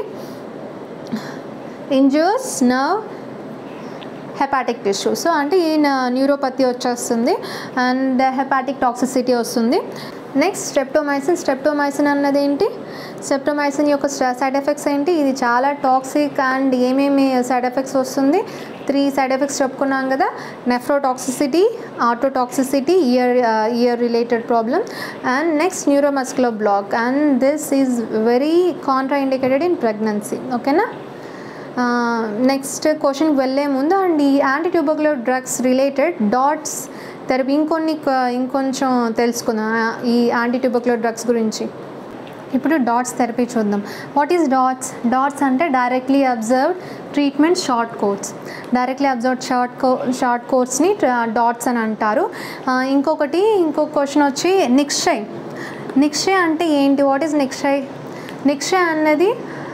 injures nerve hepatic tissue so అంటే ఈ న్యూరోపతి వచ్చేస్తుంది అండ్ హెపాటిక్ టాక్సిసిటీ వస్తుంది నెక్స్ట్ స్ట్రెప్టోమైసిన్ స్ట్రెప్టోమైసిన్ అన్నది ఏంటి స్ట్రెప్టోమైసిన్ యొక్క సైడ్ ఎఫెక్ట్స్ ఏంటి ఇది చాలా టాక్సిక్ అండ్ ఏమేమి సైడ్ ఎఫెక్ట్స్ వస్తుంది త్రీ సైడ్ ఎఫెక్ట్స్ చెప్పుకున్నాం కదా nephrotoxicity ototoxicity ear ear related problem and next neuromuscular block and this is very contraindicated in pregnancy ఓకేనా నెక్స్ట్ క్వశ్చన్కి వెళ్ళే ముందు అండ్ ఈ anti tubercular drugs related DOTS therapy ఇంకొన్ని క- ఇంకొంచెం తెలుసుకుందాం ఆ, ఈ యాంటీ ట్యూబర్కులర్ డ్రగ్స్ గురించి ఇప్పుడు డాట్స్ థెరపీ చూద్దాం వాట్ ఈస్ డాట్స్ డాట్స్ అంటే directly observed treatment short course directly observed short కో షార్ట్ కోర్స్ని డాట్స్ అని అంటారు ఆ, ఇంకొకటి ఇంకొక క్వశ్చన్ వచ్చి నిక్షయ్ నిక్షయ్ అంటే ఏంటి వాట్ ఈస్ నిక్షయ్ నిక్షయ్ అన్నది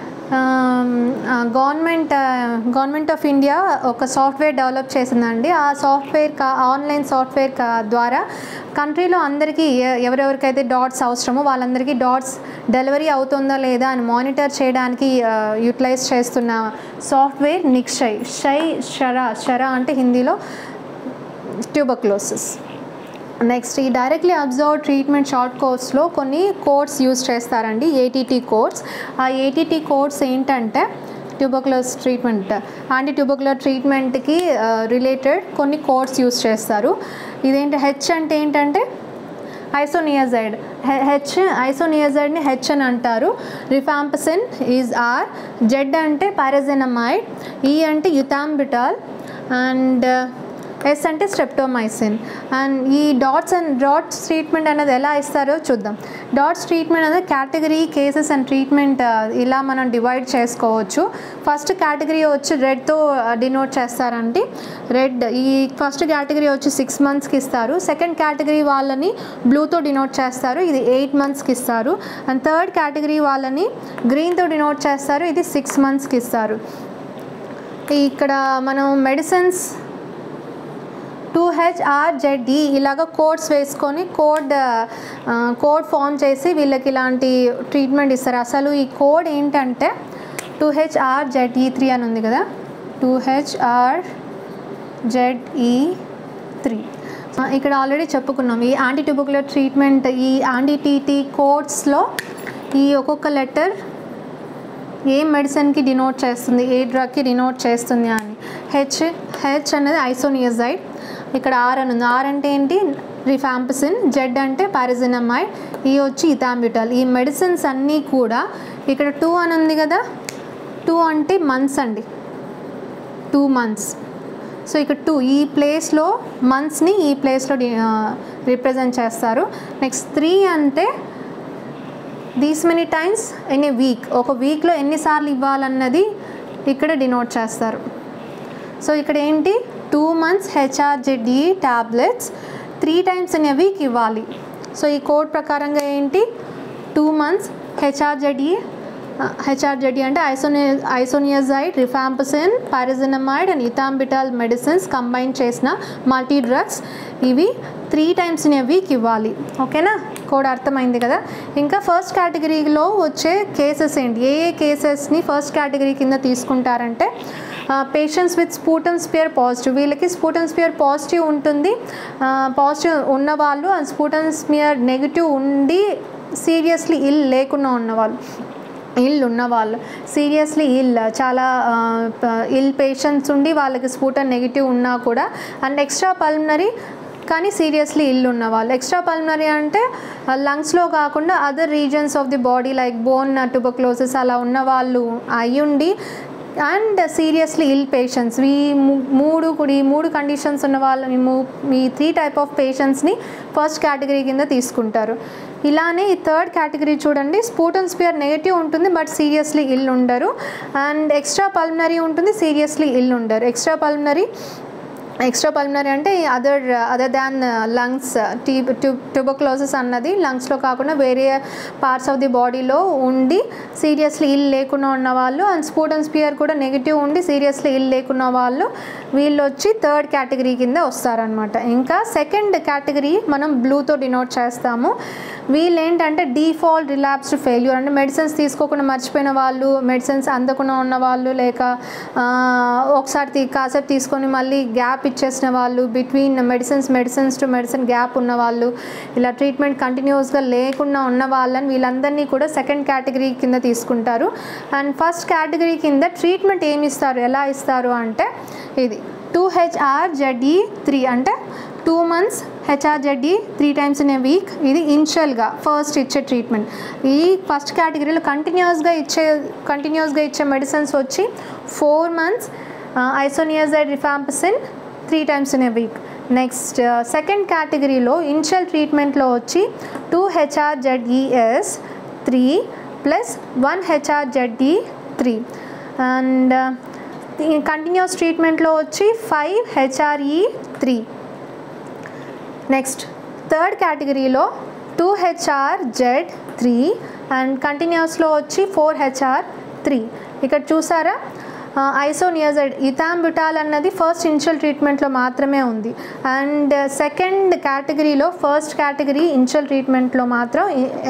గవర్నమెంట్ గవర్నమెంట్ ఆఫ్ ఇండియా ఒక సాఫ్ట్వేర్ డెవలప్ చేసిందండి ఆ సాఫ్ట్వేర్ కా ఆన్లైన్ సాఫ్ట్వేర్ కా ద్వారా కంట్రీలో అందరికీ ఎ- ఎవరెవరికైతే డాట్స్ అవసరమో వాళ్ళందరికీ డాట్స్ డెలివరీ అవుతుందా లేదా అని మానిటర్ చేయడానికి యూటిలైజ్ చేస్తున్న సాఫ్ట్వేర్ నిక్షయ్ షై షరా షరా అంటే హిందీలో ట్యూబర్క్లోసిస్ నెక్స్ట్ ఈ డైరెక్ట్లీ అబ్జర్వ్ ట్రీట్మెంట్ షార్ట్ కోర్స్లో కొన్ని కోర్స్ యూస్ చేస్తారండి ఏటీటీ కోర్స్ ఆ ఏటీటీ కోర్స్ ఏంటంటే ట్యూబర్క్లోస్ ట్రీట్మెంట్ యాంటీ ట్యూబర్క్యులర్ ట్రీట్మెంట్కి రిలేటెడ్ కొన్ని కోర్స్ యూస్ చేస్తారు ఇదేంటి హెచ్ అంటే ఏంటంటే ఐసోనియాజైడ్ హెచ్ ఐసోనియాజైడ్ని హెచ్ అని అంటారు రిఫాంపసిన్ ఈజ్ ఆర్ జెడ్ అంటే పారాజెనమైడ్ ఈ అంటే యుతాంబిటాల్ అండ్ ఎస్ అంటే స్ట్రెప్టోమైసిన్ అండ్ ఈ డాట్స్ అండ్ డాట్స్ ట్రీట్మెంట్ అనేది ఎలా ఇస్తారో చూద్దాం డాట్స్ ట్రీట్మెంట్ అనేది కేటగిరీ కేసెస్ అండ్ ట్రీట్మెంట్ ఇలా మనం డివైడ్ చేసుకోవచ్చు ఫస్ట్ కేటగిరీ వచ్చి రెడ్తో డినోట్ చేస్తారండి రెడ్ ఈ ఫస్ట్ కేటగిరీ వచ్చి సిక్స్ మంత్స్కి ఇస్తారు సెకండ్ కేటగిరీ వాళ్ళని బ్లూతో డినోట్ చేస్తారు ఇది ఎయిట్ మంత్స్కి ఇస్తారు అండ్ థర్డ్ కేటగిరీ వాళ్ళని గ్రీన్తో డినోట్ చేస్తారు ఇది సిక్స్ మంత్స్కి ఇస్తారు ఇక్కడ మనం మెడిసిన్స్ టూ హెచ్ఆర్జెడ్ఈ ఇలాగ కోడ్స్ వేసుకొని కోడ్ కోడ్ ఫామ్ చేసి వీళ్ళకి ఇలాంటి ట్రీట్మెంట్ ఇస్తారు అసలు ఈ కోడ్ ఏంటంటే టూ హెచ్ఆర్జెడ్ఈ త్రీ అని ఉంది కదా టూ హెచ్ఆర్ జెడ్ఈ త్రీ ఇక్కడ ఆల్రెడీ చెప్పుకున్నాం ఈ యాంటీ ట్యూబుకులర్ ట్రీట్మెంట్ ఈ యాంటీటీటీ కోడ్స్లో ఈ ఒక్కొక్క లెటర్ ఏ మెడిసిన్కి డినోట్ చేస్తుంది ఏ డ్రగ్కి డినోట్ చేస్తుంది అని హెచ్ హెచ్ అనేది ఐసోనియజైడ్ ఇక్కడ ఆర్ అని ఉంది ఆర్ అంటే ఏంటి రిఫాంపసిన్ జెడ్ అంటే పారిజినమైడ్ ఈ వచ్చి ఇథాంబ్యూటాల్ ఈ మెడిసిన్స్ అన్నీ కూడా ఇక్కడ టూ అని ఉంది కదా టూ అంటే మంత్స్ అండి టూ మంత్స్ సో ఇక్కడ టూ ఈ ప్లేస్లో మంత్స్ని ఈ ప్లేస్లో రిప్రజెంట్ చేస్తారు నెక్స్ట్ త్రీ అంటే these many times in a week ఒక వీక్లో ఎన్నిసార్లు ఇవ్వాలన్నది ఇక్కడ డినోట్ చేస్తారు సో ఇక్కడ ఏంటి two months HRZE tablets three times in a week ఇవ్వాలి సో ఈ కోడ్ ప్రకారంగా ఏంటి టూ మంత్స్ హెచ్ఆర్జెడ్ఈ హెచ్ఆర్జెడ్ఈ అంటే ఐసోని isoniazid rifampicin pyrazinamide and ethambutol medicines combine చేసిన మల్టీ డ్రగ్స్ ఇవి three times in a week ఇవ్వాలి ఓకేనా కోడ్ అర్థమైంది కదా ఇంకా ఫస్ట్ కేటగిరీలో వచ్చే కేసెస్ ఏంటి ఏ ఏ కేసెస్ని ఫస్ట్ కేటగిరీ కింద తీసుకుంటారంటే patients with sputum smear positive వీళ్ళకి స్పూటన్ స్పియర్ పాజిటివ్ ఉంటుంది పాజిటివ్ ఉన్న వాళ్ళు ఆ స్పూటన్ స్మియర్ నెగిటివ్ ఉండి సీరియస్లీ ఇల్ లేకుండా ఉన్నవాళ్ళు ఇల్ ఉన్నవాళ్ళు సీరియస్లీ ఇల్ చాలా ఇల్ పేషెంట్స్ ఉండి వాళ్ళకి స్పూటన్ నెగిటివ్ ఉన్నా కూడా అండ్ ఎక్స్ట్రా పల్మనరీ కానీ సీరియస్లీ ఇల్లు ఉన్నవాళ్ళు ఎక్స్ట్రా పల్మనరీ అంటే లంగ్స్లో కాకుండా other reasons of the body like bone tuberculosis అలా ఉన్న వాళ్ళు అయ్యుండి అండ్ సీరియస్లీ ఇల్ పేషెంట్స్ ఈ మూ- మూడు కూడా ఈ మూడు కండిషన్స్ ఉన్న వాళ్ళు ఈ మూ- ఈ త్రీ టైప్ ఆఫ్ పేషెంట్స్ని ఫస్ట్ కేటగిరీ కింద తీసుకుంటారు ఇలానే ఈ థర్డ్ కేటగిరీ చూడండి స్పూటన్ స్పియర్ నెగిటివ్ ఉంటుంది బట్ సీరియస్లీ ఇల్ ఉండరు అండ్ ఎక్స్ట్రా పల్మనరీ ఉంటుంది సీరియస్లీ ఇల్ ఉండరు ఎక్స్ట్రా పల్మనరీ ఎక్స్ట్రా పల్మినరీ అంటే other other than lungs T tuberculosis అన్నది లంగ్స్లో కాకుండా వేరే పార్ట్స్ ఆఫ్ ది బాడీలో ఉండి సీరియస్లీ ఇల్ లేకుండా ఉన్న వాళ్ళు అండ్ స్పూట్ అండ్ స్పియర్ కూడా నెగిటివ్ ఉండి సీరియస్లీ ఇల్ లేకున్న వాళ్ళు వీళ్ళు వచ్చి థర్డ్ కేటగిరీ కింద వస్తారనమాట ఇంకా సెకండ్ కేటగిరీ మనం బ్లూతో డినోట్ చేస్తాము వీళ్ళు ఏంటంటే డీఫాల్ట్ రిలాప్స్డ్ ఫెయిల్యూర్ అంటే మెడిసిన్స్ తీసుకోకుండా మర్చిపోయిన వాళ్ళు మెడిసిన్స్ అందకుండా ఉన్న వాళ్ళు లేక ఆ, ఒకసారి తీ- కాసేపు తీసుకొని మళ్ళీ గ్యాప్ ఇచ్చేసిన వాళ్ళు between medicines medicines to medicine gap ఉన్న వాళ్ళు ఇలా ట్రీట్మెంట్ కంటిన్యూస్గా లేకుండా ఉన్న వాళ్ళని వీళ్ళందరినీ కూడా సెకండ్ కేటగిరీ కింద తీసుకుంటారు అండ్ ఫస్ట్ కేటగిరీ కింద ట్రీట్మెంట్ ఏమి ఇస్తారు ఎలా ఇస్తారు అంటే ఇది టూ హెచ్ఆర్ జడ్ఈ త్రీ అంటే two months HRZD three times in a week ఇది ఇనిషియల్గా ఫస్ట్ ఇచ్చే ట్రీట్మెంట్ ఈ ఫస్ట్ కేటగిరీలో కంటిన్యూస్గా ఇచ్చే కంటిన్యూస్గా ఇచ్చే మెడిసిన్స్ వచ్చి four months isoniazid rifampicin three times in a week next second కేటగిరీలో ఇనిషియల్ ట్రీట్మెంట్లో వచ్చి two HRZES three plus one HRZE three and continuous ట్రీట్మెంట్లో వచ్చి five HRE three next third కేటగిరీలో two HR Z three and కంటిన్యూస్లో వచ్చి four HR three ఇక్కడ చూసారా ఐసోనియాజైడ్ ఇథాంబుటాల్ అన్నది ఫస్ట్ ఇనిషియల్ ట్రీట్మెంట్లో మాత్రమే ఉంది అండ్ సెకండ్ కేటగిరీలో ఫస్ట్ కేటగిరీ ఇనిషియల్ ట్రీట్మెంట్లో మాత్రం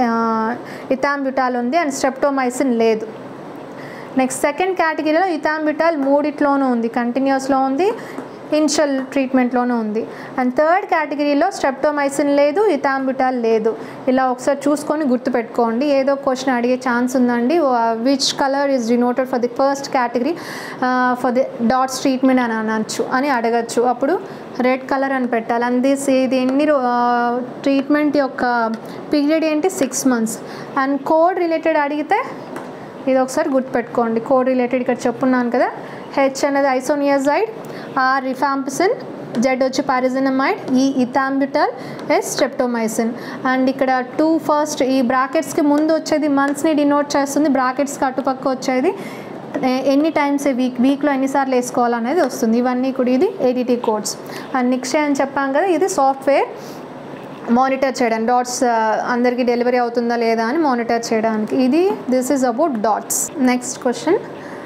ఇథాంబుటాల్ ఉంది అండ్ స్ట్రెప్టోమైసిన్ లేదు నెక్స్ట్ సెకండ్ కేటగిరీలో ఇథాంబిటాల్ మూడిట్లోనూ ఉంది కంటిన్యూస్లో ఉంది ఇనిషియల్ ట్రీట్మెంట్లోనూ ఉంది అండ్ థర్డ్ కేటగిరీలో స్ట్రెప్టోమైసిన్ లేదు ఇథాంబిటాల్ లేదు ఇలా ఒకసారి చూసుకొని గుర్తుపెట్టుకోండి ఏదో క్వశ్చన్ అడిగే ఛాన్స్ ఉందండి which colour is denoted for the first category for the DOTS treatment అని అనొచ్చు అని అడగచ్చు అప్పుడు రెడ్ కలర్ అని పెట్టాలి అండ్ దిస్ ఇది ఎన్ని ట్రీట్మెంట్ యొక్క పీరియడ్ ఏంటి six months and code related అడిగితే ఇది ఒకసారి గుర్తుపెట్టుకోండి కోడ్ రిలేటెడ్ ఇక్కడ చెప్పున్నాను కదా హెచ్ అనేది ఐసోనియాజైడ్ ఆర్ రిఫాంపిసిన్ జెడ్ వచ్చి పారిజినమైడ్ ఈ ఇథాంబిటల్ ఎస్ స్ట్రెప్టోమైసిన్ అండ్ ఇక్కడ టూ ఫస్ట్ ఈ బ్రాకెట్స్కి ముందు వచ్చేది మంత్స్ని డినోట్ చేస్తుంది బ్రాకెట్స్కి అటుపక్క వచ్చేది ఎ- ఎన్ని టైమ్స్ వీక్ వీక్లో ఎన్నిసార్లు వేసుకోవాలనేది వస్తుంది ఇవన్నీ కూడా ఇది ఏడిటీ కోడ్స్ అండ్ నిక్షే అని చెప్పాం కదా ఇది సాఫ్ట్వేర్ మానిటర్ చేయడానికి డాట్స్ అందరికీ డెలివరీ అవుతుందా లేదా అని మానిటర్ చేయడానికి ఇది this is about DOTS next question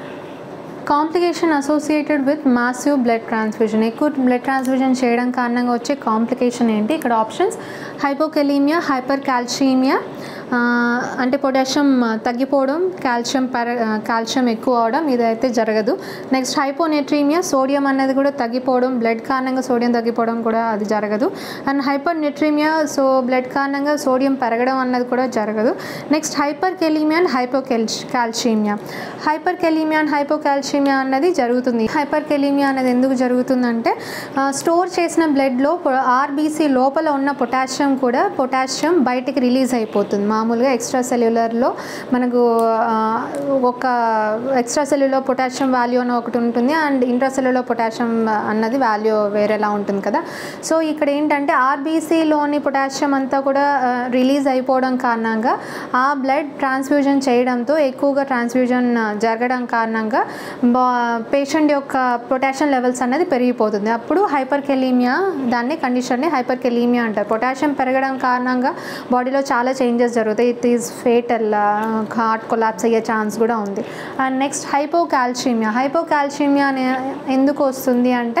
complication associated with massive blood transfusion ఎక్కువ బ్లడ్ ట్రాన్స్ఫ్యూజన్ చేయడం కారణంగా వచ్చే కాంప్లికేషన్ ఏంటి ఇక్కడ ఆప్షన్స్ హైపోకెలీమియా హైపర్ కాల్షియమియా అంటే పొటాషియం తగ్గిపోవడం కాల్షియం పెర కాల్షియం ఎక్కువ అవడం ఇదైతే జరగదు నెక్స్ట్ హైపోనెట్రీమియా సోడియం అనేది కూడా తగ్గిపోవడం బ్లడ్ కారణంగా సోడియం తగ్గిపోవడం కూడా అది జరగదు and hyper natraemia so blood కారణంగా సోడియం పెరగడం అన్నది కూడా జరగదు next hyper kalaemia and hypo calcaemia hyper kalaemia and hypo calcaemia అన్నది జరుగుతుంది హైపర్ కెలీమియా అనేది ఎందుకు జరుగుతుందంటే స్టోర్ చేసిన బ్లడ్లో ఆర్బీసీ లోపల ఉన్న పొటాషియం కూడా పొటాషియం బయటికి రిలీజ్ అయిపోతుంది మామూలుగా ఎక్స్ట్రా సెల్యులర్లో మనకు ఆ, ఒక ఎక్స్ట్రా సెల్యులర్ పొటాషియం వాల్యూ అని ఒకటి ఉంటుంది అండ్ ఇంట్రా సెల్యులర్ పొటాషియం అన్నది వాల్యూ వేరేలా ఉంటుంది కదా సో ఇక్కడ ఏంటంటే ఆర్బీసీలోని పొటాషియం అంతా కూడా రిలీజ్ అయిపోవడం కారణంగా ఆ బ్లడ్ ట్రాన్స్ఫ్యూజన్ చేయడంతో ఎక్కువగా ట్రాన్స్ఫ్యూజన్ జరగడం కారణంగా పేషెంట్ యొక్క పొటాషియం లెవెల్స్ అనేది పెరిగిపోతుంది అప్పుడు హైపర్ కెలీమియా దాన్ని కండిషన్ని హైపర్ కెలీమియా అంటారు పొటాషియం పెరగడం కారణంగా బాడీలో చాలా చేంజెస్ జరుగుతాయి it is fatal heart collapse అయ్యే ఛాన్స్ కూడా ఉంది and next hypo calcaemia hypo calcaemia అనే ఎందుకు వస్తుంది అంటే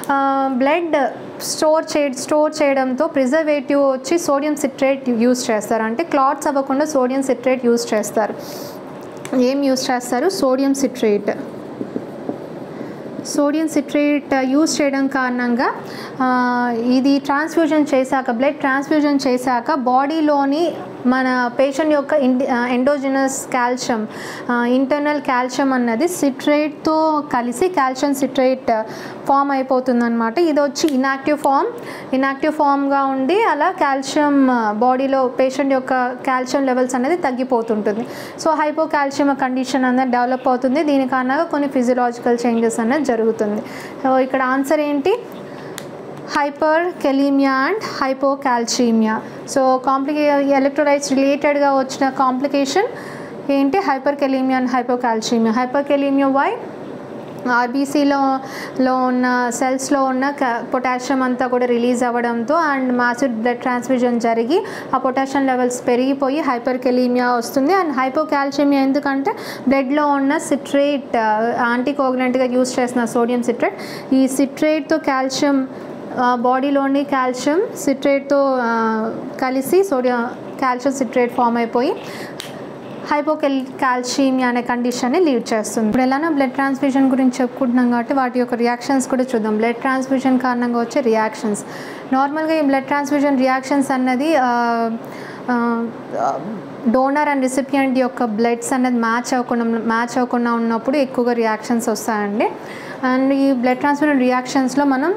బ్లడ్ స్టోర్ చే స్టోర్ చేయడంతో ప్రిజర్వేటివ్ వచ్చి సోడియం సిట్రేట్ యూస్ చేస్తారు అంటే క్లాట్స్ అవ్వకుండా సోడియం సిట్రేట్ యూస్ చేస్తారు ఏం యూస్ చేస్తారు sodium citrate sodium citrate use చేయడం కారణంగా ఆ, ఇది ట్రాన్స్ఫ్యూజన్ చేశాక బ్లడ్ ట్రాన్స్ఫ్యూజన్ చేశాక బాడీలోని మన పేషెంట్ యొక్క ఎండోజినస్ కాల్షియం ఇంటర్నల్ కాల్షియం అన్నది సిట్రేట్తో కలిసి కాల్షియం సిట్రేట్ ఫామ్ అయిపోతుంది అనమాట ఇది వచ్చి ఇనాక్టివ్ ఫామ్ ఇనాక్టివ్ ఫామ్గా ఉండి అలా కాల్షియం బాడీలో పేషెంట్ యొక్క కాల్షియం లెవెల్స్ అనేది తగ్గిపోతుంటుంది సో హైపో కాల్షియం కండిషన్ అనేది డెవలప్ అవుతుంది దీని కారణంగా కొన్ని ఫిజియలాజికల్ చేంజెస్ అనేది జరుగుతుంది సో ఇక్కడ ఆన్సర్ ఏంటి hyper kalaemia and hypocalcaemia so కాంప్లికే ఎలక్ట్రోలైట్స్ రిలేటెడ్గా వచ్చిన కాంప్లికేషన్ ఏంటి hyper kalaemia and hypocalcaemia hyper kalaemia why ఆర్బీసీలో లో ఉన్న సెల్స్లో ఉన్న పొటాషియం అంతా కూడా రిలీజ్ అవ్వడంతో అండ్ మాసివ్ బ్లడ్ ట్రాన్స్ఫ్యూజన్ జరిగి ఆ పొటాషియం లెవెల్స్ పెరిగిపోయి హైపర్కెలీమియా వస్తుంది అండ్ హైపోకాల్షియమియా ఎందుకంటే బ్లడ్లో ఉన్న సిట్రేట్ యాంటీకోగులెంట్గా యూస్ చేసిన సోడియం సిట్రేట్ ఈ సిట్రేట్తో కాల్షియం బాడీలోని కాల్షియం సిట్రేట్తో కలిసి సోడియం కాల్షియం సిట్రేట్ ఫామ్ అయిపోయి హైపోకెల్ కాల్షియమియా అనే కండిషన్ని లీడ్ చేస్తుంది ఇప్పుడు ఎలానో బ్లడ్ ట్రాన్స్ఫ్యూజన్ గురించి చెప్పుకుంటున్నాం కాబట్టి వాటి యొక్క రియాక్షన్స్ కూడా చూద్దాం బ్లడ్ ట్రాన్స్ఫ్యూజన్ కారణంగా వచ్చే రియాక్షన్స్ నార్మల్గా ఈ బ్లడ్ ట్రాన్స్ఫ్యూజన్ రియాక్షన్స్ అన్నది డోనర్ అండ్ రిసిపియంట్ యొక్క బ్లడ్స్ అనేది మ్యాచ్ అవ్వకుండా మ్యాచ్ అవ్వకుండా ఉన్నప్పుడు ఎక్కువగా రియాక్షన్స్ వస్తాయండి అండ్ ఈ బ్లడ్ ట్రాన్స్ఫ్యూజన్ రియాక్షన్స్లో మనం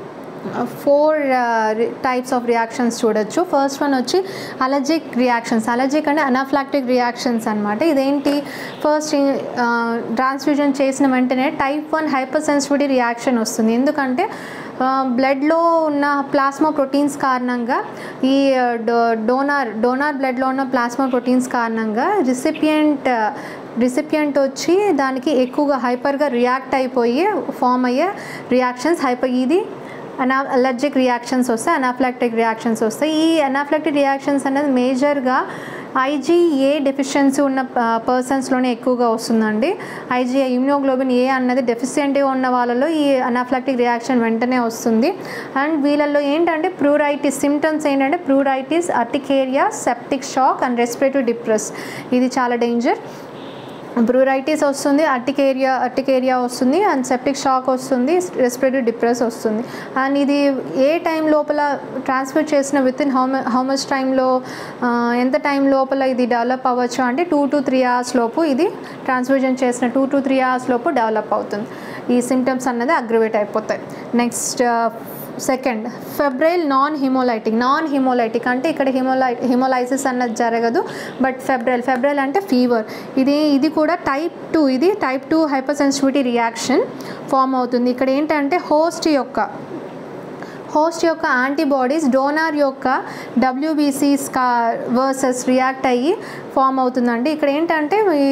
ఫోర్ టైప్స్ ఆఫ్ రియాక్షన్స్ చూడొచ్చు ఫస్ట్ వన్ వచ్చి అలర్జిక్ రియాక్షన్స్ అలర్జిక్ అంటే అనాఫ్లాక్టిక్ రియాక్షన్స్ అనమాట ఇదేంటి ఫస్ట్ ట్రాన్స్ఫ్యూజన్ చేసిన వెంటనే type one hyper sensitivity reaction వస్తుంది ఎందుకంటే బ్లడ్లో ఉన్న ప్లాస్మా ప్రోటీన్స్ కారణంగా ఈ డోనార్ డోనార్ బ్లడ్లో ఉన్న ప్లాస్మా ప్రోటీన్స్ కారణంగా రిసిపియంట్ రిసిపియంట్ వచ్చి దానికి ఎక్కువగా హైపర్గా రియాక్ట్ అయిపోయి ఫామ్ అయ్యే రియాక్షన్స్ హైపర్ ఇది అనా అలర్జిక్ రియాక్షన్స్ వస్తాయి అనాఫ్లాక్టిక్ రియాక్షన్స్ వస్తాయి ఈ అనాఫ్లాక్టిక్ రియాక్షన్స్ అనేది మేజర్గా ఐజీఏ డెఫిషియన్సీ ఉన్న పర్సన్స్లోనే ఎక్కువగా వస్తుందండి ఐజీఏ ఇమ్యూనోగ్లోబిన్ ఏ అన్నది డెఫిషియెంట్గా ఉన్న వాళ్ళలో ఈ అనాఫ్లాక్టిక్ రియాక్షన్ వెంటనే వస్తుంది అండ్ వీళ్ళల్లో ఏంటంటే ప్రూరైటిస్ సిమ్టమ్స్ ఏంటంటే pruritus urticaria septic shock and respirative depress ఇది చాలా డేంజర్ బ్రూరైటిస్ వస్తుంది అర్టికేరియా అర్టికేరియా వస్తుంది అండ్ సెప్టిక్ షాక్ వస్తుంది రెస్పిరేటివ్ డిప్రెస్ వస్తుంది అండ్ ఇది ఏ టైం లోపల ట్రాన్స్ఫర్ చేసిన within how how much టైంలో ఎంత టైం లోపల ఇది డెవలప్ అవ్వచ్చు అంటే టూ టు త్రీ అవర్స్ లోపు ఇది ట్రాన్స్ఫ్యూజన్ చేసిన టూ టు త్రీ అవర్స్ లోపు డెవలప్ అవుతుంది ఈ సిమ్టమ్స్ అన్నది అగ్రివేట్ అయిపోతాయి next second febrile non haemolytic non haemolytic అంటే ఇక్కడ హిమోలై హిమోలైసిస్ అన్నది జరగదు బట్ ఫెబ్రైల్ ఫెబ్రైల్ అంటే ఫీవర్ ఇది ఇది కూడా టైప్ టూ ఇది type two hyper sensitivity reaction form అవుతుంది ఇక్కడ ఏంటంటే హోస్ట్ యొక్క హోస్ట్ యొక్క యాంటీబాడీస్ డోనార్ యొక్క డబ్ల్యూబీసీస్ కా వర్సెస్ రియాక్ట్ అయ్యి ఫామ్ అవుతుందండి ఇక్కడ ఏంటంటే ఈ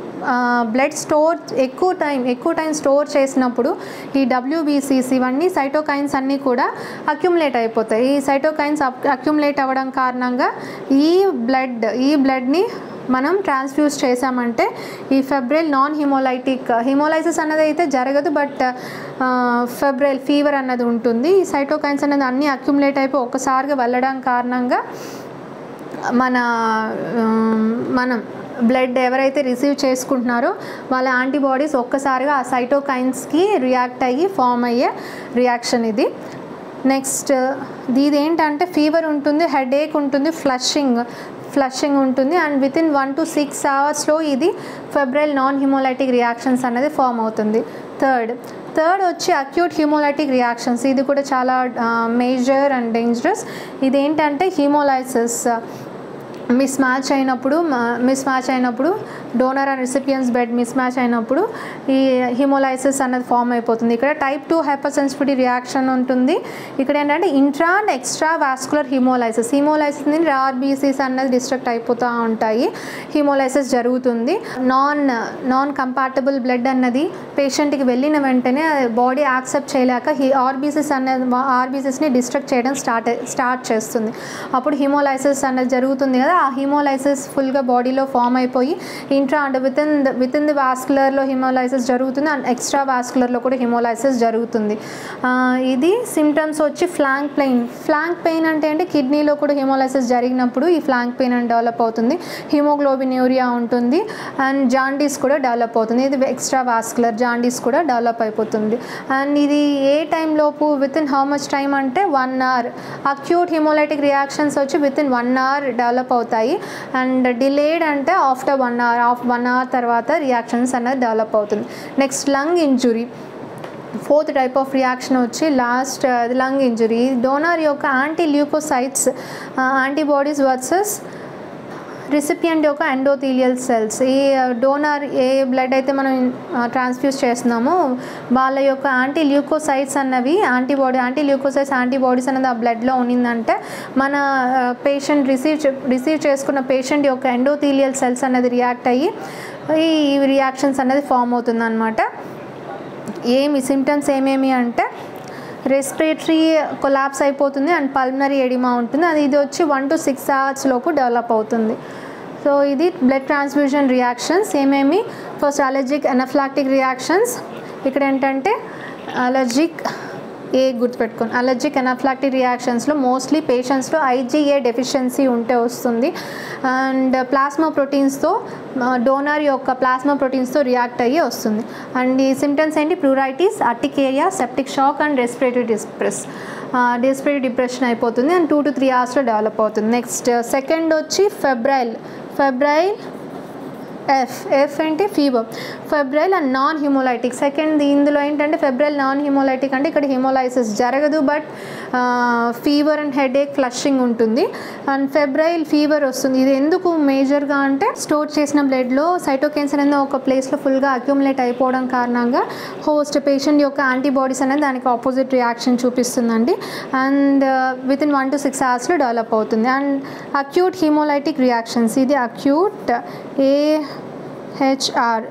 బ్లడ్ స్టోర్ ఎక్కువ టైం ఎక్కువ టైం స్టోర్ చేసినప్పుడు ఈ డబ్ల్యూబీసీస్ ఇవన్నీ సైటోకైన్స్ అన్నీ కూడా అక్యుములేట్ అయిపోతాయి ఈ సైటోకైన్స్ అక్యుములేట్ అవ్వడం కారణంగా ఈ బ్లడ్ ఈ బ్లడ్ని మనం ట్రాన్స్ఫ్యూజ్ చేసామంటే ఈ ఫెబ్రైల్ నాన్ హిమోలైటిక్ హిమోలైసిస్ అన్నది అయితే జరగదు బట్ ఫెబ్రైల్ ఫీవర్ అన్నది ఉంటుంది ఈ సైటోకైన్స్ అనేది అన్నీ అక్యుములేట్ అయిపోయి ఒక్కసారిగా వెళ్ళడం కారణంగా మన మనం బ్లడ్ ఎవరైతే రిసీవ్ చేసుకుంటున్నారో వాళ్ళ యాంటీబాడీస్ ఒక్కసారిగా ఆ సైటోకైన్స్కి రియాక్ట్ అయ్యి ఫామ్ అయ్యే రియాక్షన్ ఇది నెక్స్ట్ ఇది ఏంటంటే ఫీవర్ ఉంటుంది హెడేక్ ఉంటుంది ఫ్లషింగ్ ఫ్లషింగ్ ఉంటుంది and within one to six అవర్స్లో ఇది ఫెబ్రైల్ నాన్ హిమోలైటిక్ రియాక్షన్స్ అనేది ఫామ్ అవుతుంది థర్డ్ థర్డ్ వచ్చి అక్యూట్ హ్యూమోలైటిక్ రియాక్షన్స్ ఇది కూడా చాలా మేజర్ అండ్ డేంజరస్ ఇదేంటంటే హీమోలైసిస్ మిస్ మ్యాచ్ అయినప్పుడు మిస్ మ్యాచ్ అయినప్పుడు డోనర్ అండ్ రిసిపియన్స్ బెడ్ మిస్ మ్యాచ్ అయినప్పుడు ఈ హిమోలైసిస్ అన్నది ఫామ్ అయిపోతుంది ఇక్కడ type two hyper sensitivity reaction ఉంటుంది ఇక్కడ ఏంటంటే intra and extra vascular haemolysis haemolysis నుంచి ఆర్బీసీస్ అన్నది డిస్ట్రక్ట్ అయిపోతూ ఉంటాయి హిమోలైసిస్ జరుగుతుంది నాన్ నాన్ కంపాటబుల్ బ్లడ్ అన్నది పేషెంట్కి వెళ్ళిన వెంటనే బాడీ యాక్సెప్ట్ చేయలేక హీ ఆర్బీసీస్ అనేది ఆర్బీసీస్ని డిస్ట్రక్ట్ చేయడం స్టార్ట్ స్టార్ట్ చేస్తుంది అప్పుడు హిమోలైసిస్ అనేది జరుగుతుంది కదా ఆ హిమోలైసిస్ ఫుల్గా బాడీలో ఫామ్ అయిపోయి ఇంట్రా అంటే within with in the వాస్కులర్లో హిమోలైసిస్ జరుగుతుంది అండ్ ఎక్స్ట్రా వాస్కులర్లో కూడా హిమోలైసిస్ జరుగుతుంది ఇది సిమ్టమ్స్ వచ్చి ఫ్లాంక్ పెయిన్ ఫ్లాంక్ పెయిన్ అంటే ఏంటి కిడ్నీలో కూడా హిమోలైసిస్ జరిగినప్పుడు ఈ ఫ్లాంక్ పెయిన్ అని డెవలప్ అవుతుంది హిమోగ్లోబిన్ యూరియా ఉంటుంది అండ్ జాండీస్ కూడా డెవలప్ అవుతుంది ఇది ఎక్స్ట్రా వాస్కులర్ జాండీస్ కూడా డెవలప్ అయిపోతుంది అండ్ ఇది ఏ టైం లోపు within how much time అంటే one hour acute haemolytic reactions వచ్చి within one hour develop అవుతాయి అండ్ డిలేడ్ అంటే after one hour of one hour తర్వాత రియాక్షన్స్ అనేది డెవలప్ అవుతుంది next lung injury fourth type of reaction వచ్చి last lung injury donor యొక్క anti leukocytes antibodies versus recipient యొక్క endothelial cells ఈ donor ఏ బ్లడ్ అయితే మనం ట్రాన్స్ఫ్యూజ్ చేస్తున్నామో వాళ్ళ యొక్క యాంటీ ల్యూకోసైట్స్ అన్నవి యాంటీబాడీ యాంటీ ల్యూకోసైట్స్ యాంటీబాడీస్ అనేది ఆ బ్లడ్లో ఉన్నిందంటే మన పేషెంట్ రిసీవ్ రిసీవ్ చేసుకున్న పేషెంట్ యొక్క ఎండోథీలియల్ సెల్స్ అనేది రియాక్ట్ అయ్యి ఈ రియాక్షన్స్ అనేది ఫామ్ అవుతుంది అనమాట ఏమి సిమ్టమ్స్ ఏమేమి అంటే రెస్పిరేటరీ కొలాప్స్ అయిపోతుంది అండ్ పల్మనరీ ఎడిమా ఉంటుంది అది ఇది వచ్చి వన్ టు సిక్స్ అవర్స్ లోపు డెవలప్ అవుతుంది సో ఇది బ్లడ్ ట్రాన్స్ఫ్యూజన్ రియాక్షన్స్ ఏమేమి ఫస్ట్ అలర్జిక్ ఎనఫ్లాక్టిక్ రియాక్షన్స్ ఇక్కడ ఏంటంటే అలర్జిక్ ఏ గుర్తుపెట్టుకోండి అలర్జిక్ ఎనాఫ్లాక్టిక్ రియాక్షన్స్లో మోస్ట్లీ పేషెంట్స్లో ఐజీఏ డెఫిషియన్సీ ఉంటే వస్తుంది అండ్ ప్లాస్మా ప్రోటీన్స్తో డోనర్ యొక్క ప్లాస్మా ప్రోటీన్స్తో రియాక్ట్ అయ్యి వస్తుంది అండ్ ఈ సిమ్టమ్స్ ఏంటి pruritus urticaria septic shock and respiratory distress respiratory depression అయిపోతుంది అండ్ టూ టు త్రీ అవర్స్లో డెవలప్ అవుతుంది నెక్స్ట్ సెకండ్ వచ్చి ఫెబ్రైల్ ఫెబ్రైల్ ఎఫ్ ఎఫ్ ఏంటి fever febrile and non haemolytic second ఇందులో ఏంటంటే ఫెబ్రైల్ నాన్ హిమోలైటిక్ అంటే ఇక్కడ హిమోలైసిస్ జరగదు but fever and headache flushing ఉంటుంది అండ్ ఫెబ్రైల్ ఫీవర్ వస్తుంది ఇది ఎందుకు మేజర్గా అంటే స్టోర్ చేసిన బ్లడ్లో సైటోకెన్సర్ అనేది ఒక ప్లేస్లో ఫుల్గా అక్యూములేట్ అయిపోవడం కారణంగా హోస్ట్ పేషెంట్ యొక్క యాంటీబాడీస్ అనేది దానికి ఆపోజిట్ రియాక్షన్ చూపిస్తుందండి and within one to six అవర్స్లో డెవలప్ అవుతుంది అండ్ అక్యూట్ హిమోలైటిక్ రియాక్షన్స్ ఇది acute A H R